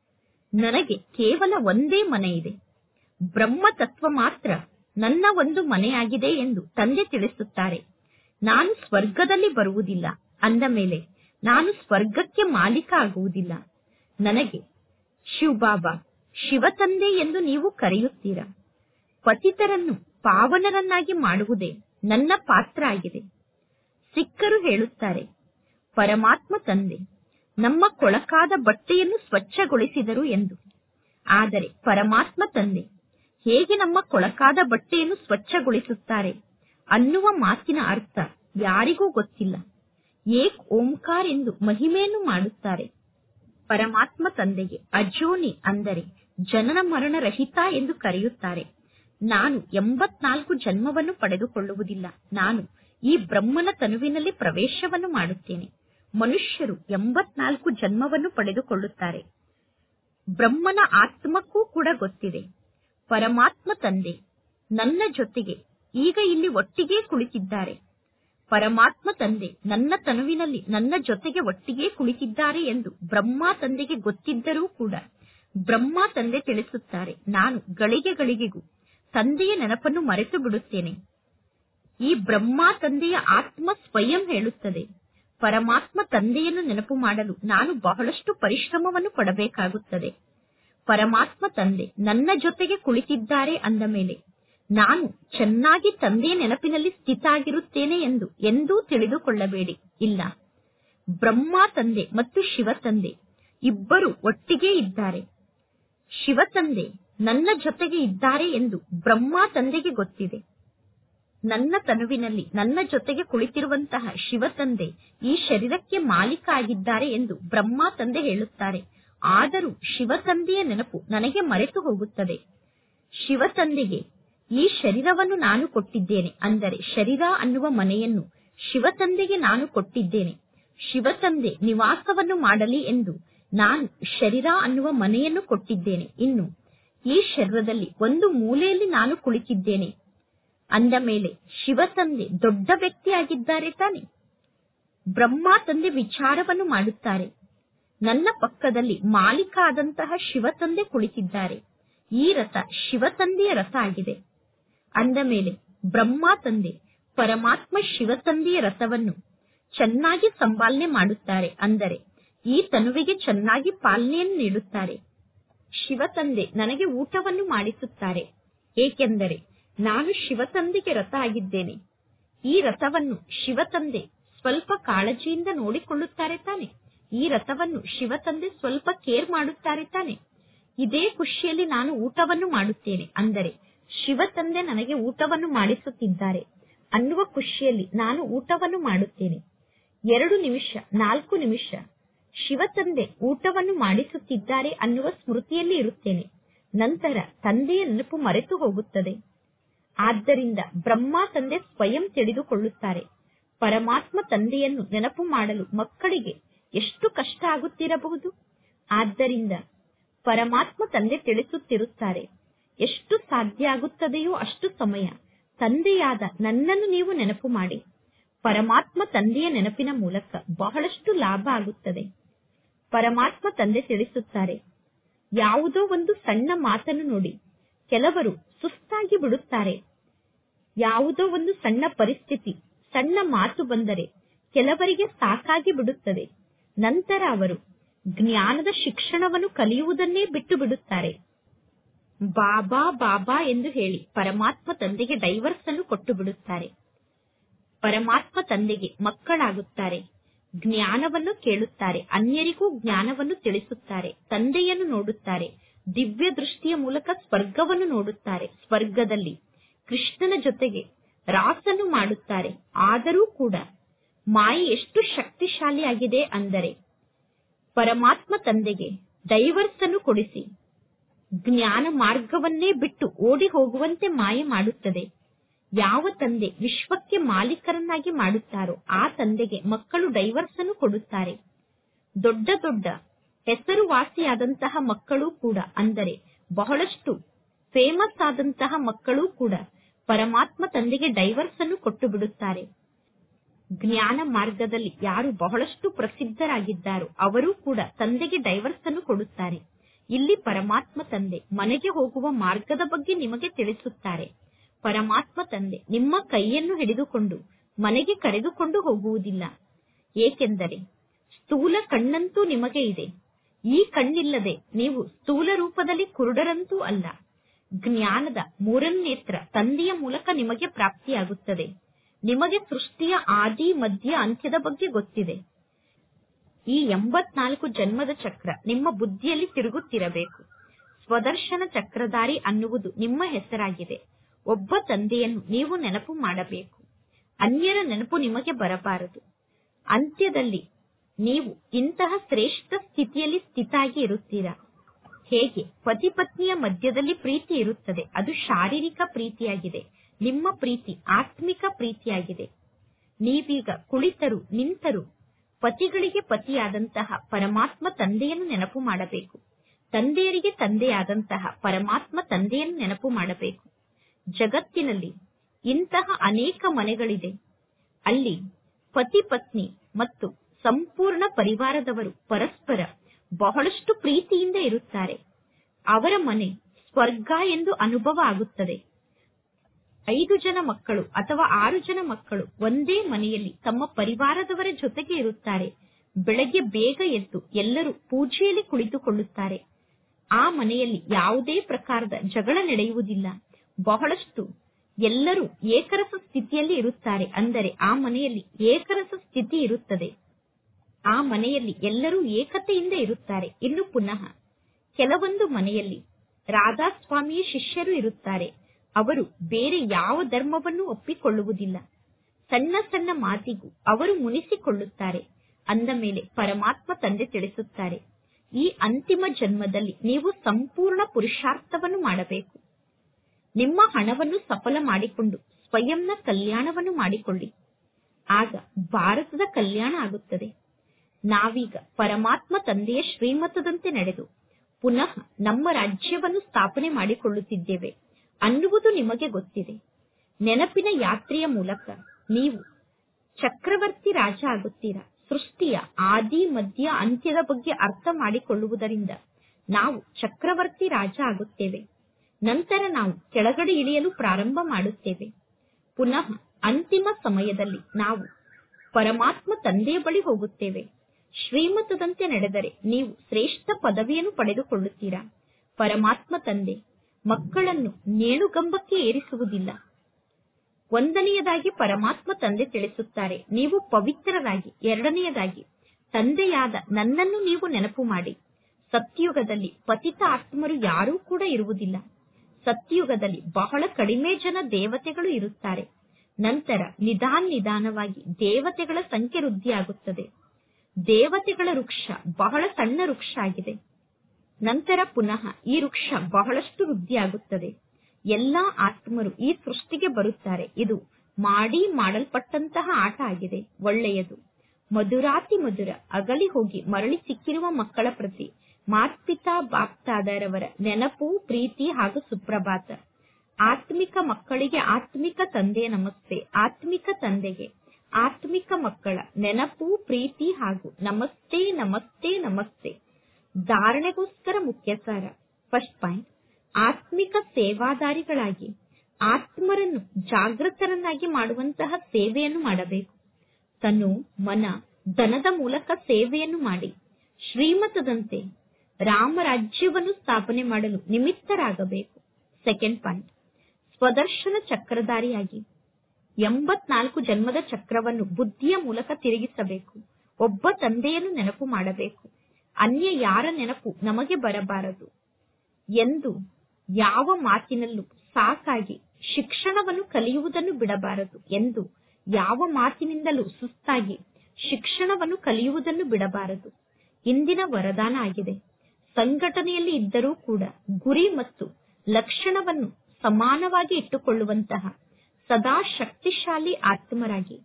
ನನಗೆ ಕೇವಲ ಒಂದೇ ಮನೆ ಇದೆ ಬ್ರಹ್ಮ ತತ್ವ ಮಾತ್ರ ನನ್ನ ಒಂದು ಮನೆಯಾಗಿದೆ ಎಂದು ತಂದೆ ತಿಳಿಸುತ್ತಾರೆ ನಾನು ಸ್ವರ್ಗದಲ್ಲಿ ಬರುವುದಿಲ್ಲ ಅಂದ ಮೇಲೆ ನಾನು ಸ್ವರ್ಗಕ್ಕೆ ಮಾಲೀಕ ಆಗುವುದಿಲ್ಲ ನನಗೆ ಶಿವಬಾಬಾ ಶಿವ ತಂದೆ ಎಂದು ನೀವು ಕರೆಯುತ್ತೀರಾ ಪತಿತರನ್ನು ಪಾವನರನ್ನಾಗಿ ಮಾಡುವುದೇ ನನ್ನ ಪಾತ್ರ ಆಗಿದೆ ಸಿಕ್ಕರು ಹೇಳುತ್ತಾರೆ ಪರಮಾತ್ಮ ತಂದೆ ನಮ್ಮ ಕೊಳಕಾದ ಬಟ್ಟೆಯನ್ನು ಸ್ವಚ್ಛಗೊಳಿಸಿದರು ಎಂದು ಆದರೆ ಪರಮಾತ್ಮ ತಂದೆ ಹೇಗೆ ನಮ್ಮ ಕೊಳಕಾದ ಬಟ್ಟೆಯನ್ನು ಸ್ವಚ್ಛಗೊಳಿಸುತ್ತಾರೆ ಅನ್ನುವ ಮಾತಿನ ಅರ್ಥ ಯಾರಿಗೂ ಗೊತ್ತಿಲ್ಲ ಏಕ್ ಓಂಕಾರ್ ಎಂದು ಮಹಿಮೆಯನ್ನು ಮಾಡುತ್ತಾರೆ ಪರಮಾತ್ಮ ತಂದೆಗೆ ಅಜೋನಿ ಅಂದರೆ ಜನನ ಮರಣ ರಹಿತ ಎಂದು ಕರೆಯುತ್ತಾರೆ ನಾನು ಎಂಬತ್ನಾಲ್ಕು ಜನ್ಮವನ್ನು ಪಡೆದುಕೊಳ್ಳುವುದಿಲ್ಲ ನಾನು ಈ ಬ್ರಹ್ಮನ ತನುವಿನಲ್ಲಿ ಪ್ರವೇಶವನ್ನು ಮಾಡುತ್ತೇನೆ ಮನುಷ್ಯರು ಎಂಬತ್ನಾಲ್ಕು ಜನ್ಮವನ್ನು ಪಡೆದುಕೊಳ್ಳುತ್ತಾರೆ ಬ್ರಹ್ಮನ ಆತ್ಮಕ್ಕೂ ಕೂಡ ಗೊತ್ತಿದೆ ಪರಮಾತ್ಮ ತಂದೆ ನನ್ನ ಜೊತೆಗೆ ಈಗ ಇಲ್ಲಿ ಒಟ್ಟಿಗೆ ಕುಳಿತಿದ್ದಾರೆ ಪರಮಾತ್ಮ ತಂದೆ ನನ್ನ ತನುವಿನಲ್ಲಿ ನನ್ನ ಜೊತೆಗೆ ಒಟ್ಟಿಗೆ ಕುಳಿತಿದ್ದಾರೆ ಎಂದು ಬ್ರಹ್ಮ ತಂದೆಗೆ ಗೊತ್ತಿದ್ದರೂ ಕೂಡ ಬ್ರಹ್ಮ ತಂದೆ ತಿಳಿಸುತ್ತಾರೆ ನಾನು ಗಳಿಗೆ ಗಳಿಗೆಗೂ ತಂದೆಯ ನೆನಪನ್ನು ಮರೆತು ಬಿಡುತ್ತೇನೆ ಈ ಬ್ರಹ್ಮ ತಂದೆಯ ಆತ್ಮ ಸ್ವಯಂ ಹೇಳುತ್ತದೆ ಪರಮಾತ್ಮ ತಂದೆಯನ್ನು ನೆನಪು ಮಾಡಲು ನಾನು ಬಹಳಷ್ಟು ಪರಿಶ್ರಮವನ್ನು ಪಡಬೇಕಾಗುತ್ತದೆ ಪರಮಾತ್ಮ ತಂದೆ ನನ್ನ ಜೊತೆಗೆ ಕುಳಿತಿದ್ದಾರೆ ಅಂದ ಮೇಲೆ ನಾನು ಚೆನ್ನಾಗಿ ತಂದೆಯ ನೆನಪಿನಲ್ಲಿ ಸ್ಥಿತ ಆಗಿರುತ್ತೇನೆ ಎಂದು ಎಂದೂ ತಿಳಿದುಕೊಳ್ಳಬೇಡಿ ಇಲ್ಲ ಬ್ರಹ್ಮ ತಂದೆ ಮತ್ತು ಶಿವ ತಂದೆ ಇಬ್ಬರು ಒಟ್ಟಿಗೆ ಇದ್ದಾರೆ ಶಿವ ತಂದೆ ನನ್ನ ಜೊತೆಗೆ ಇದ್ದಾರೆ ಎಂದು ಬ್ರಹ್ಮ ತಂದೆಗೆ ಗೊತ್ತಿದೆ ನನ್ನ ತನುವಿನಲ್ಲಿ ನನ್ನ ಜೊತೆಗೆ ಕುಳಿತಿರುವಂತಹ ಶಿವ ತಂದೆ ಈ ಶರೀರಕ್ಕೆ ಮಾಲೀಕ ಆಗಿದ್ದಾರೆ ಎಂದು ಬ್ರಹ್ಮ ತಂದೆ ಹೇಳುತ್ತಾರೆ ಆದರೂ ಶಿವ ತಂದೆಯ ನೆನಪು ನನಗೆ ಮರೆತು ಹೋಗುತ್ತದೆ ಶಿವ ತಂದೆಗೆ ಈ ಶರೀರವನ್ನು ನಾನು ಕೊಟ್ಟಿದ್ದೇನೆ ಅಂದರೆ ಶರೀರ ಅನ್ನುವ ಮನೆಯನ್ನು ಶಿವ ತಂದೆಗೆ ನಾನು ಕೊಟ್ಟಿದ್ದೇನೆ ಶಿವ ತಂದೆ ನಿವಾಸವನ್ನು ಮಾಡಲಿ ಎಂದು ನಾನು ಶರೀರ ಅನ್ನುವ ಮನೆಯನ್ನು ಕೊಟ್ಟಿದ್ದೇನೆ ಇನ್ನು ಈ ಶರೀರದಲ್ಲಿ ಒಂದು ಮೂಲೆಯಲ್ಲಿ ನಾನು ಕುಳಿತಿದ್ದೇನೆ ಅಂದ ಮೇಲೆ ಶಿವ ತಂದೆ ದೊಡ್ಡ ವ್ಯಕ್ತಿಯಾಗಿದ್ದಾರೆ ತಾನೆ ಬ್ರಹ್ಮ ತಂದೆ ವಿಚಾರವನ್ನು ಮಾಡುತ್ತಾರೆ ನನ್ನ ಪಕ್ಕದಲ್ಲಿ ಮಾಲೀಕ ಆದಂತಹ ಶಿವ ತಂದೆ ಕುಳಿತಿದ್ದಾರೆ ಈ ರಥ ಶಿವ ತಂದೆಯ ರಥ ಆಗಿದೆ ಅಂದ ಮೇಲೆ ಬ್ರಹ್ಮ ತಂದೆ ಪರಮಾತ್ಮ ಶಿವ ತಂದೆಯ ರಥವನ್ನು ಚೆನ್ನಾಗಿ ಸಂಪಾಲನೆ ಮಾಡುತ್ತಾರೆ ಅಂದರೆ ಈ ತನುವಿಗೆ ಚೆನ್ನಾಗಿ ಪಾಲನೆಯನ್ನು ನೀಡುತ್ತಾರೆ ಶಿವ ತಂದೆ ನನಗೆ ಊಟವನ್ನು ಮಾಡಿಸುತ್ತಾರೆ ಏಕೆಂದರೆ ನಾನು ಶಿವ ತಂದೆಗೆ ರಥ ಆಗಿದ್ದೇನೆ ಈ ರಥವನ್ನು ಶಿವ ತಂದೆ ಸ್ವಲ್ಪ ಕಾಳಜಿಯಿಂದ ನೋಡಿಕೊಳ್ಳುತ್ತಾರೆ ತಾನೆ ಈ ರಥವನ್ನು ಶಿವ ತಂದೆ ಸ್ವಲ್ಪ ಕೇರ್ ಮಾಡುತ್ತಾರೆ ತಾನೆ ಇದೇ ಖುಷಿಯಲ್ಲಿ ನಾನು ಊಟವನ್ನು ಮಾಡುತ್ತೇನೆ ಅಂದರೆ ಶಿವ ತಂದೆ ನನಗೆ ಊಟವನ್ನು ಮಾಡಿಸುತ್ತಿದ್ದಾರೆ ಅನ್ನುವ ಖುಷಿಯಲ್ಲಿ ನಾನು ಊಟವನ್ನು ಮಾಡುತ್ತೇನೆ ಎರಡು ನಿಮಿಷ ನಾಲ್ಕು ನಿಮಿಷ ಶಿವ ತಂದೆ ಊಟವನ್ನು ಮಾಡಿಸುತ್ತಿದ್ದಾರೆ ಅನ್ನುವ ಸ್ಮೃತಿಯಲ್ಲಿ ಇರುತ್ತೇನೆ ನಂತರ ತಂದೆಯ ನೆನಪು ಮರೆತು ಹೋಗುತ್ತದೆ ಆದ್ದರಿಂದ ಬ್ರಹ್ಮ ತಂದೆ ಸ್ವಯಂ ತಿಳಿದುಕೊಳ್ಳುತ್ತಾರೆ ಪರಮಾತ್ಮ ತಂದೆಯನ್ನು ನೆನಪು ಮಾಡಲು ಮಕ್ಕಳಿಗೆ ಎಷ್ಟು ಕಷ್ಟ ಆಗುತ್ತಿರಬಹುದು ಆದ್ದರಿಂದ ಪರಮಾತ್ಮ ತಂದೆ ತಿಳಿಸುತ್ತಿರುತ್ತಾರೆ ಎಷ್ಟು ಸಾಧ್ಯ ಆಗುತ್ತದೆಯೋ ಅಷ್ಟು ಸಮಯ ತಂದೆಯಾದ ನನ್ನನ್ನು ನೀವು ನೆನಪು ಮಾಡಿ ಪರಮಾತ್ಮ ತಂದೆಯ ನೆನಪಿನ ಮೂಲಕ ಬಹಳಷ್ಟು ಲಾಭ ಆಗುತ್ತದೆ ಪರಮಾತ್ಮ ತಂದೆ ತಿಳಿಸುತ್ತಾರೆ ಯಾವುದೋ ಒಂದು ಸಣ್ಣ ಮಾತನ್ನು ನೋಡಿ ಕೆಲವರು ಸುಸ್ತಾಗಿ ಬಿಡುತ್ತಾರೆ ಯಾವುದೋ ಒಂದು ಸಣ್ಣ ಪರಿಸ್ಥಿತಿ ಸಣ್ಣ ಮಾತು ಬಂದರೆ ಕೆಲವರಿಗೆ ಸಾಕಾಗಿ ಬಿಡುತ್ತದೆ ನಂತರ ಅವರು ಜ್ಞಾನದ ಶಿಕ್ಷಣವನ್ನು ಕಲಿಯುವುದನ್ನೇ ಬಿಟ್ಟು ಬಿಡುತ್ತಾರೆ ಬಾಬಾ ಬಾಬಾ ಎಂದು ಹೇಳಿ ಪರಮಾತ್ಮ ತಂದೆಗೆ ಡೈವರ್ಸ್ ಅನ್ನು ಕೊಟ್ಟು ಬಿಡುತ್ತಾರೆ ಪರಮಾತ್ಮ ತಂದೆಗೆ ಮಕ್ಕಳಾಗುತ್ತಾರೆ ಜ್ಞಾನವನ್ನು ಕೇಳುತ್ತಾರೆ ಅನ್ಯರಿಗೂ ಜ್ಞಾನವನ್ನು ತಿಳಿಸುತ್ತಾರೆ ತಂದೆಯನ್ನು ನೋಡುತ್ತಾರೆ ದಿವ್ಯ ದೃಷ್ಟಿಯ ಮೂಲಕ ಸ್ವರ್ಗವನ್ನು ನೋಡುತ್ತಾರೆ ಸ್ವರ್ಗದಲ್ಲಿ ಕೃಷ್ಣನ ಜೊತೆಗೆ ರಾಸನ್ನು ಮಾಡುತ್ತಾರೆ ಆದರೂ ಕೂಡ ಮಾಯೆ ಎಷ್ಟು ಶಕ್ತಿಶಾಲಿಯಾಗಿದೆ ಅಂದರೆ ಪರಮಾತ್ಮ ತಂದೆಗೆ ಡೈವರ್ಸ್ ಅನ್ನು ಕೊಡಿಸಿ ಜ್ಞಾನ ಮಾರ್ಗವನ್ನೇ ಬಿಟ್ಟು ಓಡಿ ಹೋಗುವಂತೆ ಮಾಯೆ ಮಾಡುತ್ತದೆ ಯಾವ ತಂದೆ ವಿಶ್ವಕ್ಕೆ ಮಾಲೀಕರನ್ನಾಗಿ ಮಾಡುತ್ತಾರೋ ಆ ತಂದೆಗೆ ಮಕ್ಕಳು ಡೈವರ್ಸ್ ಅನ್ನು ಕೊಡುತ್ತಾರೆ ದೊಡ್ಡ ದೊಡ್ಡ ಹೆಸರುವಾಸಿಯಾದಂತಹ ಮಕ್ಕಳು ಕೂಡ ಅಂದರೆ ಬಹಳಷ್ಟು ಫೇಮಸ್ ಆದಂತಹ ಮಕ್ಕಳು ಕೂಡ ಪರಮಾತ್ಮ ತಂದೆಗೆ ಡೈವರ್ಸ್ ಅನ್ನು ಕೊಟ್ಟು ಬಿಡುತ್ತಾರೆ ಜ್ಞಾನ ಮಾರ್ಗದಲ್ಲಿ ಯಾರು ಬಹಳಷ್ಟು ಪ್ರಸಿದ್ಧರಾಗಿದ್ದಾರೋ ಅವರು ಕೂಡ ತಂದೆಗೆ ಡೈವರ್ಸ್ ಅನ್ನು ಕೊಡುತ್ತಾರೆ ಇಲ್ಲಿ ಪರಮಾತ್ಮ ತಂದೆ ಮನೆಗೆ ಹೋಗುವ ಮಾರ್ಗದ ಬಗ್ಗೆ ನಿಮಗೆ ತಿಳಿಸುತ್ತಾರೆ ಪರಮಾತ್ಮ ತಂದೆ ನಿಮ್ಮ ಕೈಯನ್ನು ಹಿಡಿದುಕೊಂಡು ಮನೆಗೆ ಕರೆದುಕೊಂಡು ಹೋಗುವುದಿಲ್ಲ ಏಕೆಂದರೆ ಸ್ಥೂಲ ಕಣ್ಣಂತೂ ನಿಮಗೆ ಇದೆ ಈ ಕಣ್ಣಿಲ್ಲದೆ ನೀವು ಸ್ಥೂಲ ರೂಪದಲ್ಲಿ ಕುರುಡರಂತೂ ಅಲ್ಲ ಜ್ಞಾನದ ಮೂರನ್ನೇತ್ರ ತಂದೆಯ ಮೂಲಕ ನಿಮಗೆ ಪ್ರಾಪ್ತಿಯಾಗುತ್ತದೆ ನಿಮಗೆ ಸೃಷ್ಟಿಯ ಆದಿ ಮಧ್ಯ ಅಂತ್ಯದ ಬಗ್ಗೆ ಗೊತ್ತಿದೆ ಈ ಎಂಬತ್ನಾಲ್ಕು ಜನ್ಮದ ಚಕ್ರ ನಿಮ್ಮ ಬುದ್ಧಿಯಲ್ಲಿ ತಿರುಗುತ್ತಿರಬೇಕು ಸ್ವದರ್ಶನ ಚಕ್ರಧಾರಿ ಅನ್ನುವುದು ನಿಮ್ಮ ಹೆಸರಾಗಿದೆ ಒಬ್ಬ ತಂದೆಯನ್ನು ನೀವು ನೆನಪು ಮಾಡಬೇಕು ಅನ್ಯರ ನೆನಪು ನಿಮಗೆ ಬರಬಾರದು ಅಂತ್ಯದಲ್ಲಿ ನೀವು ಇಂತಹ ಶ್ರೇಷ್ಠ ಸ್ಥಿತಿಯಲ್ಲಿ ಸ್ಥಿತಾಗಿ ಇರುತ್ತೀರಾ ಹೇಗೆ ಪತಿ ಪತ್ನಿಯ ಮಧ್ಯದಲ್ಲಿ ಪ್ರೀತಿ ಇರುತ್ತದೆ ಅದು ಶಾರೀರಿಕ ಪ್ರೀತಿಯಾಗಿದೆ ನಿಮ್ಮ ಪ್ರೀತಿ ಆತ್ಮಿಕ ಪ್ರೀತಿಯಾಗಿದೆ ನೀವೀಗ ಕುಳಿತರು ನಿಂತರು ಪತಿಗಳಿಗೆ ಪತಿಯಾದಂತಹ ಪರಮಾತ್ಮ ತಂದೆಯನ್ನು ನೆನಪು ಮಾಡಬೇಕು ತಂದೆಯರಿಗೆ ತಂದೆಯಾದಂತಹ ಪರಮಾತ್ಮ ತಂದೆಯನ್ನು ನೆನಪು ಮಾಡಬೇಕು ಜಗತ್ತಿನಲ್ಲಿ ಇಂತಹ ಅನೇಕ ಮನೆಗಳಿದೆ ಅಲ್ಲಿ ಪತಿ ಪತ್ನಿ ಮತ್ತು ಸಂಪೂರ್ಣ ಪರಿವಾರದವರು ಪರಸ್ಪರ ಬಹಳಷ್ಟು ಪ್ರೀತಿಯಿಂದ ಇರುತ್ತಾರೆ ಅವರ ಮನೆ ಸ್ವರ್ಗ ಎಂದು ಅನುಭವ ಆಗುತ್ತದೆ ಐದು ಜನ ಮಕ್ಕಳು ಅಥವಾ ಆರು ಜನ ಮಕ್ಕಳು ಒಂದೇ ಮನೆಯಲ್ಲಿ ತಮ್ಮ ಪರಿವಾರದವರ ಜೊತೆಗೆ ಇರುತ್ತಾರೆ ಬೆಳಗ್ಗೆ ಬೇಗ ಎದ್ದು ಎಲ್ಲರೂ ಪೂಜೆಯಲ್ಲಿ ಕುಳಿತುಕೊಳ್ಳುತ್ತಾರೆ ಆ ಮನೆಯಲ್ಲಿ ಯಾವುದೇ ಪ್ರಕಾರದ ಜಗಳ ನಡೆಯುವುದಿಲ್ಲ ಬಹಳಷ್ಟು ಎಲ್ಲರೂ ಏಕರಸ ಸ್ಥಿತಿಯಲ್ಲಿ ಇರುತ್ತಾರೆ ಅಂದರೆ ಆ ಮನೆಯಲ್ಲಿ ಏಕರಸ ಸ್ಥಿತಿ ಇರುತ್ತದೆ ಆ ಮನೆಯಲ್ಲಿ ಎಲ್ಲರೂ ಏಕತೆಯಿಂದ ಇರುತ್ತಾರೆ ಇನ್ನು ಪುನಃ ಕೆಲವೊಂದು ಮನೆಯಲ್ಲಿ ರಾಧಾಸ್ವಾಮಿಯ ಶಿಷ್ಯರು ಇರುತ್ತಾರೆ ಅವರು ಬೇರೆ ಯಾವ ಧರ್ಮವನ್ನು ಒಪ್ಪಿಕೊಳ್ಳುವುದಿಲ್ಲ ಸಣ್ಣ ಸಣ್ಣ ಮಾತಿಗೂ ಅವರು ಮುನಿಸಿಕೊಳ್ಳುತ್ತಾರೆ ಅಂದ ಮೇಲೆ ಪರಮಾತ್ಮ ತಂದೆ ತಿಳಿಸುತ್ತಾರೆ ಈ ಅಂತಿಮ ಜನ್ಮದಲ್ಲಿ ನೀವು ಸಂಪೂರ್ಣ ಪುರುಷಾರ್ಥವನ್ನು ಮಾಡಬೇಕು ನಿಮ್ಮ ಹಣವನ್ನು ಸಫಲ ಮಾಡಿಕೊಂಡು ಸ್ವಯಂನ ಕಲ್ಯಾಣವನ್ನು ಮಾಡಿಕೊಳ್ಳಿ ಆಗ ಭಾರತದ ಕಲ್ಯಾಣ ಆಗುತ್ತದೆ ನಾವೀಗ ಪರಮಾತ್ಮ ತಂದೆಯ ಶ್ರೀಮತದಂತೆ ನಡೆದು ಪುನಃ ನಮ್ಮ ರಾಜ್ಯವನ್ನು ಸ್ಥಾಪನೆ ಮಾಡಿಕೊಳ್ಳುತ್ತಿದ್ದೇವೆ ಅನ್ನುವುದು ನಿಮಗೆ ಗೊತ್ತಿದೆ ನೆನಪಿನ ಯಾತ್ರೆಯ ಮೂಲಕ ನೀವು ಚಕ್ರವರ್ತಿ ರಾಜ ಆಗುತ್ತೀರಾ ಸೃಷ್ಟಿಯ ಆದಿ ಮಧ್ಯ ಅಂತ್ಯದ ಬಗ್ಗೆ ಅರ್ಥ ಮಾಡಿಕೊಳ್ಳುವುದರಿಂದ ನಾವು ಚಕ್ರವರ್ತಿ ರಾಜ ಆಗುತ್ತೇವೆ ನಂತರ ನಾವು ಕೆಳಗಡೆ ಇಳಿಯಲು ಪ್ರಾರಂಭ ಮಾಡುತ್ತೇವೆ ಪುನಃ ಅಂತಿಮ ಸಮಯದಲ್ಲಿ ನಾವು ಪರಮಾತ್ಮ ತಂದೆಯ ಬಳಿ ಹೋಗುತ್ತೇವೆ ಶ್ರೀಮತದಂತೆ ನಡೆದರೆ ನೀವು ಶ್ರೇಷ್ಠ ಪದವಿಯನ್ನು ಪಡೆದುಕೊಳ್ಳುತ್ತೀರಾ ಪರಮಾತ್ಮ ತಂದೆ ಮಕ್ಕಳನ್ನು ನೇಣುಗಂಬಕ್ಕೆ ಏರಿಸುವುದಿಲ್ಲ ಒಂದನೆಯದಾಗಿ ಪರಮಾತ್ಮ ತಂದೆ ತಿಳಿಸುತ್ತಾರೆ ನೀವು ಪವಿತ್ರರಾಗಿ ಎರಡನೆಯದಾಗಿ ತಂದೆಯಾದ ನನ್ನನ್ನು ನೀವು ನೆನಪು ಮಾಡಿ ಸತ್ಯುಗದಲ್ಲಿ ಪತಿತ ಆತ್ಮರು ಯಾರೂ ಕೂಡ ಇರುವುದಿಲ್ಲ ಸತ್ಯುಗದಲ್ಲಿ ಬಹಳ ಕಡಿಮೆ ಜನ ದೇವತೆಗಳು ಇರುತ್ತಾರೆ ನಂತರ ನಿಧಾನ ನಿಧಾನವಾಗಿ ದೇವತೆಗಳ ಸಂಖ್ಯೆ ವೃದ್ಧಿಯಾಗುತ್ತದೆ ದೇವತೆಗಳ ವೃಕ್ಷ ಬಹಳ ಸಣ್ಣ ವೃಕ್ಷ ಆಗಿದೆ ನಂತರ ಪುನಃ ಈ ವೃಕ್ಷ ಬಹಳಷ್ಟು ವೃದ್ಧಿಯಾಗುತ್ತದೆ ಎಲ್ಲಾ ಆತ್ಮರು ಈ ಸೃಷ್ಟಿಗೆ ಬರುತ್ತಾರೆ ಇದು ಮಾಡಿ ಮಾಡಲ್ಪಟ್ಟಂತಹ ಆಟ ಆಗಿದೆ ಒಳ್ಳೆಯದು ಮಧುರಾತಿ ಮಧುರ ಅಗಲಿ ಹೋಗಿ ಮರಳಿ ಸಿಕ್ಕಿರುವ ಮಕ್ಕಳ ಪ್ರತಿ ಮಾತ್ಪಿತಾ ಬಾಪ್ತಾದರವರ ನೆನಪು ಪ್ರೀತಿ ಹಾಗೂ ಸುಪ್ರಭಾತ ಆತ್ಮಿಕ ಮಕ್ಕಳಿಗೆ ಆತ್ಮಿಕ ತಂದೆಯ ನಮಸ್ತೆ ಆತ್ಮಿಕ ತಂದೆಗೆ ಆತ್ಮಿಕ ಮಕ್ಕಳ ನೆನಪು ಪ್ರೀತಿ ಹಾಗೂ ನಮಸ್ತೆ ನಮಸ್ತೆ ನಮಸ್ತೆ ಧಾರಣೆಗೋಸ್ಕರ ಮುಖ್ಯ ಸಾರ ಫಸ್ಟ್ ಪಾಯಿಂಟ್ ಆತ್ಮಿಕ ಸೇವಾದಾರಿಗಳಾಗಿ ಆತ್ಮರನ್ನು ಜಾಗೃತರನ್ನಾಗಿ ಮಾಡುವಂತಹ ಸೇವೆಯನ್ನು ಮಾಡಬೇಕು ತನು ಮನ ಧನದ ಮೂಲಕ ಸೇವೆಯನ್ನು ಮಾಡಿ ಶ್ರೀಮತದಂತೆ ರಾಮರಾಜ್ಯವನ್ನು ಸ್ಥಾಪನೆ ಮಾಡಲು ನಿಮಿತ್ತರಾಗಬೇಕು ಸೆಕೆಂಡ್ ಪಾಯಿಂಟ್ ಸ್ವದರ್ಶನ ಚಕ್ರಧಾರಿಯಾಗಿ ಎಂಬತ್ನಾಲ್ಕು ಜನ್ಮದ ಚಕ್ರವನ್ನು ಬುದ್ಧಿಯ ಮೂಲಕ ತಿರುಗಿಸಬೇಕು ಒಬ್ಬ ತಂದೆಯನ್ನು ನೆನಪು ಮಾಡಬೇಕು ಅನ್ಯ ಯಾರ ನೆನಪು ನಮಗೆ ಬರಬಾರದು ಎಂದು ಯಾವ ಮಾತಿನಲ್ಲೂ ಸಾಕಾಗಿ ಶಿಕ್ಷಣವನ್ನು ಕಲಿಯುವುದನ್ನು ಬಿಡಬಾರದು ಎಂದು ಯಾವ ಮಾತಿನಿಂದಲೂ ಸುಸ್ತಾಗಿ ಶಿಕ್ಷಣವನ್ನು ಕಲಿಯುವುದನ್ನು ಬಿಡಬಾರದು ಇಂದಿನ ವರದಾನ ಆಗಿದೆ ಸಂಘಟನೆಯಲ್ಲಿ ಇದ್ದರೂ ಕೂಡ ಗುರಿ ಮತ್ತು ಲಕ್ಷಣವನ್ನು ಸಮಾನವಾಗಿ ಇಟ್ಟುಕೊಳ್ಳುವಂತಹ ಸದಾ ಶಕ್ತಿಶಾಲಿ ಆತ್ಮರಾಗಿ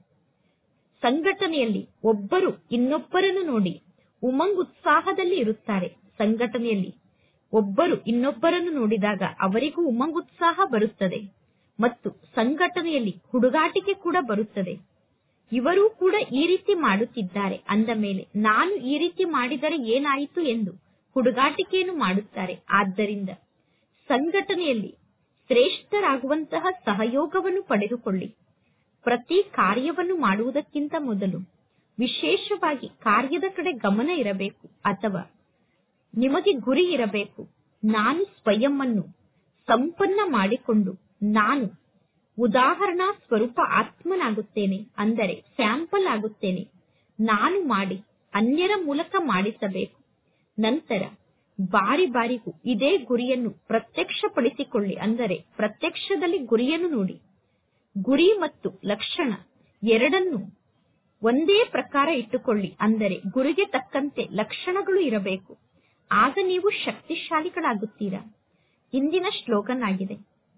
ಸಂಘಟನೆಯಲ್ಲಿ ಒಬ್ಬರು ಇನ್ನೊಬ್ಬರನ್ನು ನೋಡಿ ಉಮಂಗ್ ಉತ್ಸಾಹದಲ್ಲಿ ಇರುತ್ತಾರೆ ಸಂಘಟನೆಯಲ್ಲಿ ಒಬ್ಬರು ಇನ್ನೊಬ್ಬರನ್ನು ನೋಡಿದಾಗ ಅವರಿಗೂ ಉಮಂಗ್ ಉತ್ಸಾಹ ಬರುತ್ತದೆ ಮತ್ತು ಸಂಘಟನೆಯಲ್ಲಿ ಹುಡುಗಾಟಿಕೆ ಕೂಡ ಬರುತ್ತದೆ ಇವರೂ ಕೂಡ ಈ ರೀತಿ ಮಾಡುತ್ತಿದ್ದಾರೆ ಅಂದ ಮೇಲೆ ನಾನು ಈ ರೀತಿ ಮಾಡಿದರೆ ಏನಾಯಿತು ಎಂದು ಹುಡುಗಾಟಿಕೆಯನ್ನು ಮಾಡುತ್ತಾರೆ ಆದ್ದರಿಂದ ಸಂಘಟನೆಯಲ್ಲಿ ಶ್ರೇಷ್ಠರಾಗುವಂತಹ ಸಹಯೋಗವನ್ನು ಪಡೆದುಕೊಳ್ಳಿ ಪ್ರತಿ ಕಾರ್ಯವನ್ನು ಮಾಡುವುದಕ್ಕಿಂತ ಮೊದಲು ವಿಶೇಷವಾಗಿ ಕಾರ್ಯದ ಕಡೆ ಗಮನ ಇರಬೇಕು ಅಥವಾ ನಿಮಗೆ ಗುರಿ ಇರಬೇಕು ನಾನು ಸ್ವಯಂ ಅನ್ನು ಸಂಪನ್ನ ಮಾಡಿಕೊಂಡು ನಾನು ಉದಾಹರಣಾ ಸ್ವರೂಪ ಆತ್ಮನಾಗುತ್ತೇನೆ ಅಂದರೆ ಸ್ಯಾಂಪಲ್ ಆಗುತ್ತೇನೆ ನಾನು ಮಾಡಿ ಅನ್ಯರ ಮೂಲಕ ಮಾಡಿಸಬೇಕು ನಂತರ ಬಾರಿ ಬಾರಿಗೂ ಇದೇ ಗುರಿಯನ್ನು ಪ್ರತ್ಯಕ್ಷಪಡಿಸಿಕೊಳ್ಳಿ ಅಂದರೆ ಪ್ರತ್ಯಕ್ಷದಲ್ಲಿ ಗುರಿಯನ್ನು ನೋಡಿ ಗುರಿ ಮತ್ತು ಲಕ್ಷಣ ಎರಡನ್ನು ಒಂದೇ ಪ್ರಕಾರ ಇಟ್ಟುಕೊಳ್ಳಿ ಅಂದರೆ ಗುರಿಗೆ ತಕ್ಕಂತೆ ಲಕ್ಷಣಗಳು ಇರಬೇಕು ಆಗ ನೀವು ಶಕ್ತಿಶಾಲಿಗಳಾಗುತ್ತೀರಾ ಇಂದಿನ ಶ್ಲೋಗನ್ ಆಗಿದೆ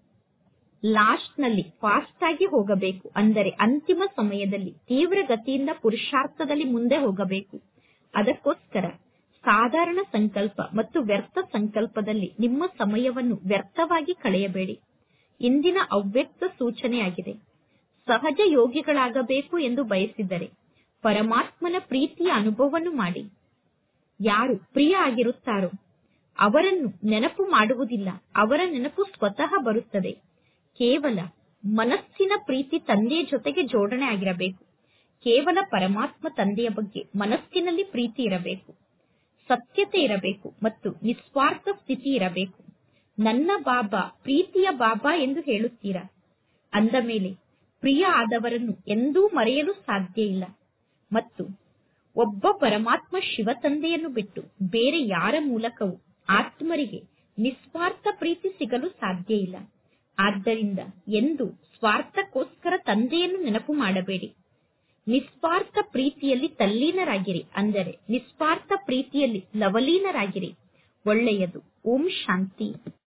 ಲಾಸ್ಟ್ ನಲ್ಲಿ ಫಾಸ್ಟ್ ಆಗಿ ಹೋಗಬೇಕು ಅಂದರೆ ಅಂತಿಮ ಸಮಯದಲ್ಲಿ ತೀವ್ರ ಗತಿಯಿಂದ ಪುರುಷಾರ್ಥದಲ್ಲಿ ಮುಂದೆ ಹೋಗಬೇಕು ಅದಕ್ಕೋಸ್ಕರ ಸಾಧಾರಣ ಸಂಕಲ್ಪ ಮತ್ತು ವ್ಯರ್ಥ ಸಂಕಲ್ಪದಲ್ಲಿ ನಿಮ್ಮ ಸಮಯವನ್ನು ವ್ಯರ್ಥವಾಗಿ ಕಳೆಯಬೇಡಿ ಇಂದಿನ ಅವ್ಯಕ್ತ ಸೂಚನೆಯಾಗಿದೆ ಸಹಜ ಯೋಗಿಗಳಾಗಬೇಕು ಎಂದು ಬಯಸಿದರೆ ಪರಮಾತ್ಮನ ಪ್ರೀತಿಯ ಅನುಭವವನ್ನು ಮಾಡಿ ಯಾರು ಪ್ರಿಯ ಆಗಿರುತ್ತಾರೋ ಅವರನ್ನು ನೆನಪು ಮಾಡುವುದಿಲ್ಲ ಅವರ ನೆನಪು ಸ್ವತಃ ಬರುತ್ತದೆ ಕೇವಲ ಮನಸ್ಸಿನ ಪ್ರೀತಿ ತಂದೆಯ ಜೊತೆಗೆ ಜೋಡಣೆ ಆಗಿರಬೇಕು ಕೇವಲ ಪರಮಾತ್ಮ ತಂದೆಯ ಬಗ್ಗೆ ಮನಸ್ಸಿನಲ್ಲಿ ಪ್ರೀತಿ ಇರಬೇಕು ಸತ್ಯತೆ ಇರಬೇಕು ಮತ್ತು ನಿಸ್ವಾರ್ಥ ಸ್ಥಿತಿ ಇರಬೇಕು ನನ್ನ ಬಾಬಾ ಪ್ರೀತಿಯ ಬಾಬಾ ಎಂದು ಹೇಳುತ್ತೀರಾ ಅಂದ ಮೇಲೆ ಪ್ರಿಯ ಆದವರನ್ನು ಎಂದೂ ಮರೆಯಲು ಸಾಧ್ಯ ಇಲ್ಲ ಮತ್ತು ಒಬ್ಬ ಪರಮಾತ್ಮ ಶಿವ ತಂದೆಯನ್ನು ಬಿಟ್ಟು ಬೇರೆ ಯಾರ ಮೂಲಕವೂ ಆತ್ಮರಿಗೆ ನಿಸ್ವಾರ್ಥ ಪ್ರೀತಿ ಸಿಗಲು ಸಾಧ್ಯ ಇಲ್ಲ ಆದ್ದರಿಂದ ಎಂದು ಸ್ವಾರ್ಥಕ್ಕೋಸ್ಕರ ತಂದೆಯನ್ನು ನೆನಪು ಮಾಡಬೇಡಿ ನಿಸ್ವಾರ್ಥ ಪ್ರೀತಿಯಲ್ಲಿ ತಲ್ಲೀನರಾಗಿರಿ ಅಂದರೆ ನಿಸ್ವಾರ್ಥ ಪ್ರೀತಿಯಲ್ಲಿ ಲವಲೀನರಾಗಿರಿ ಒಳ್ಳೆಯದು ಓಂ ಶಾಂತಿ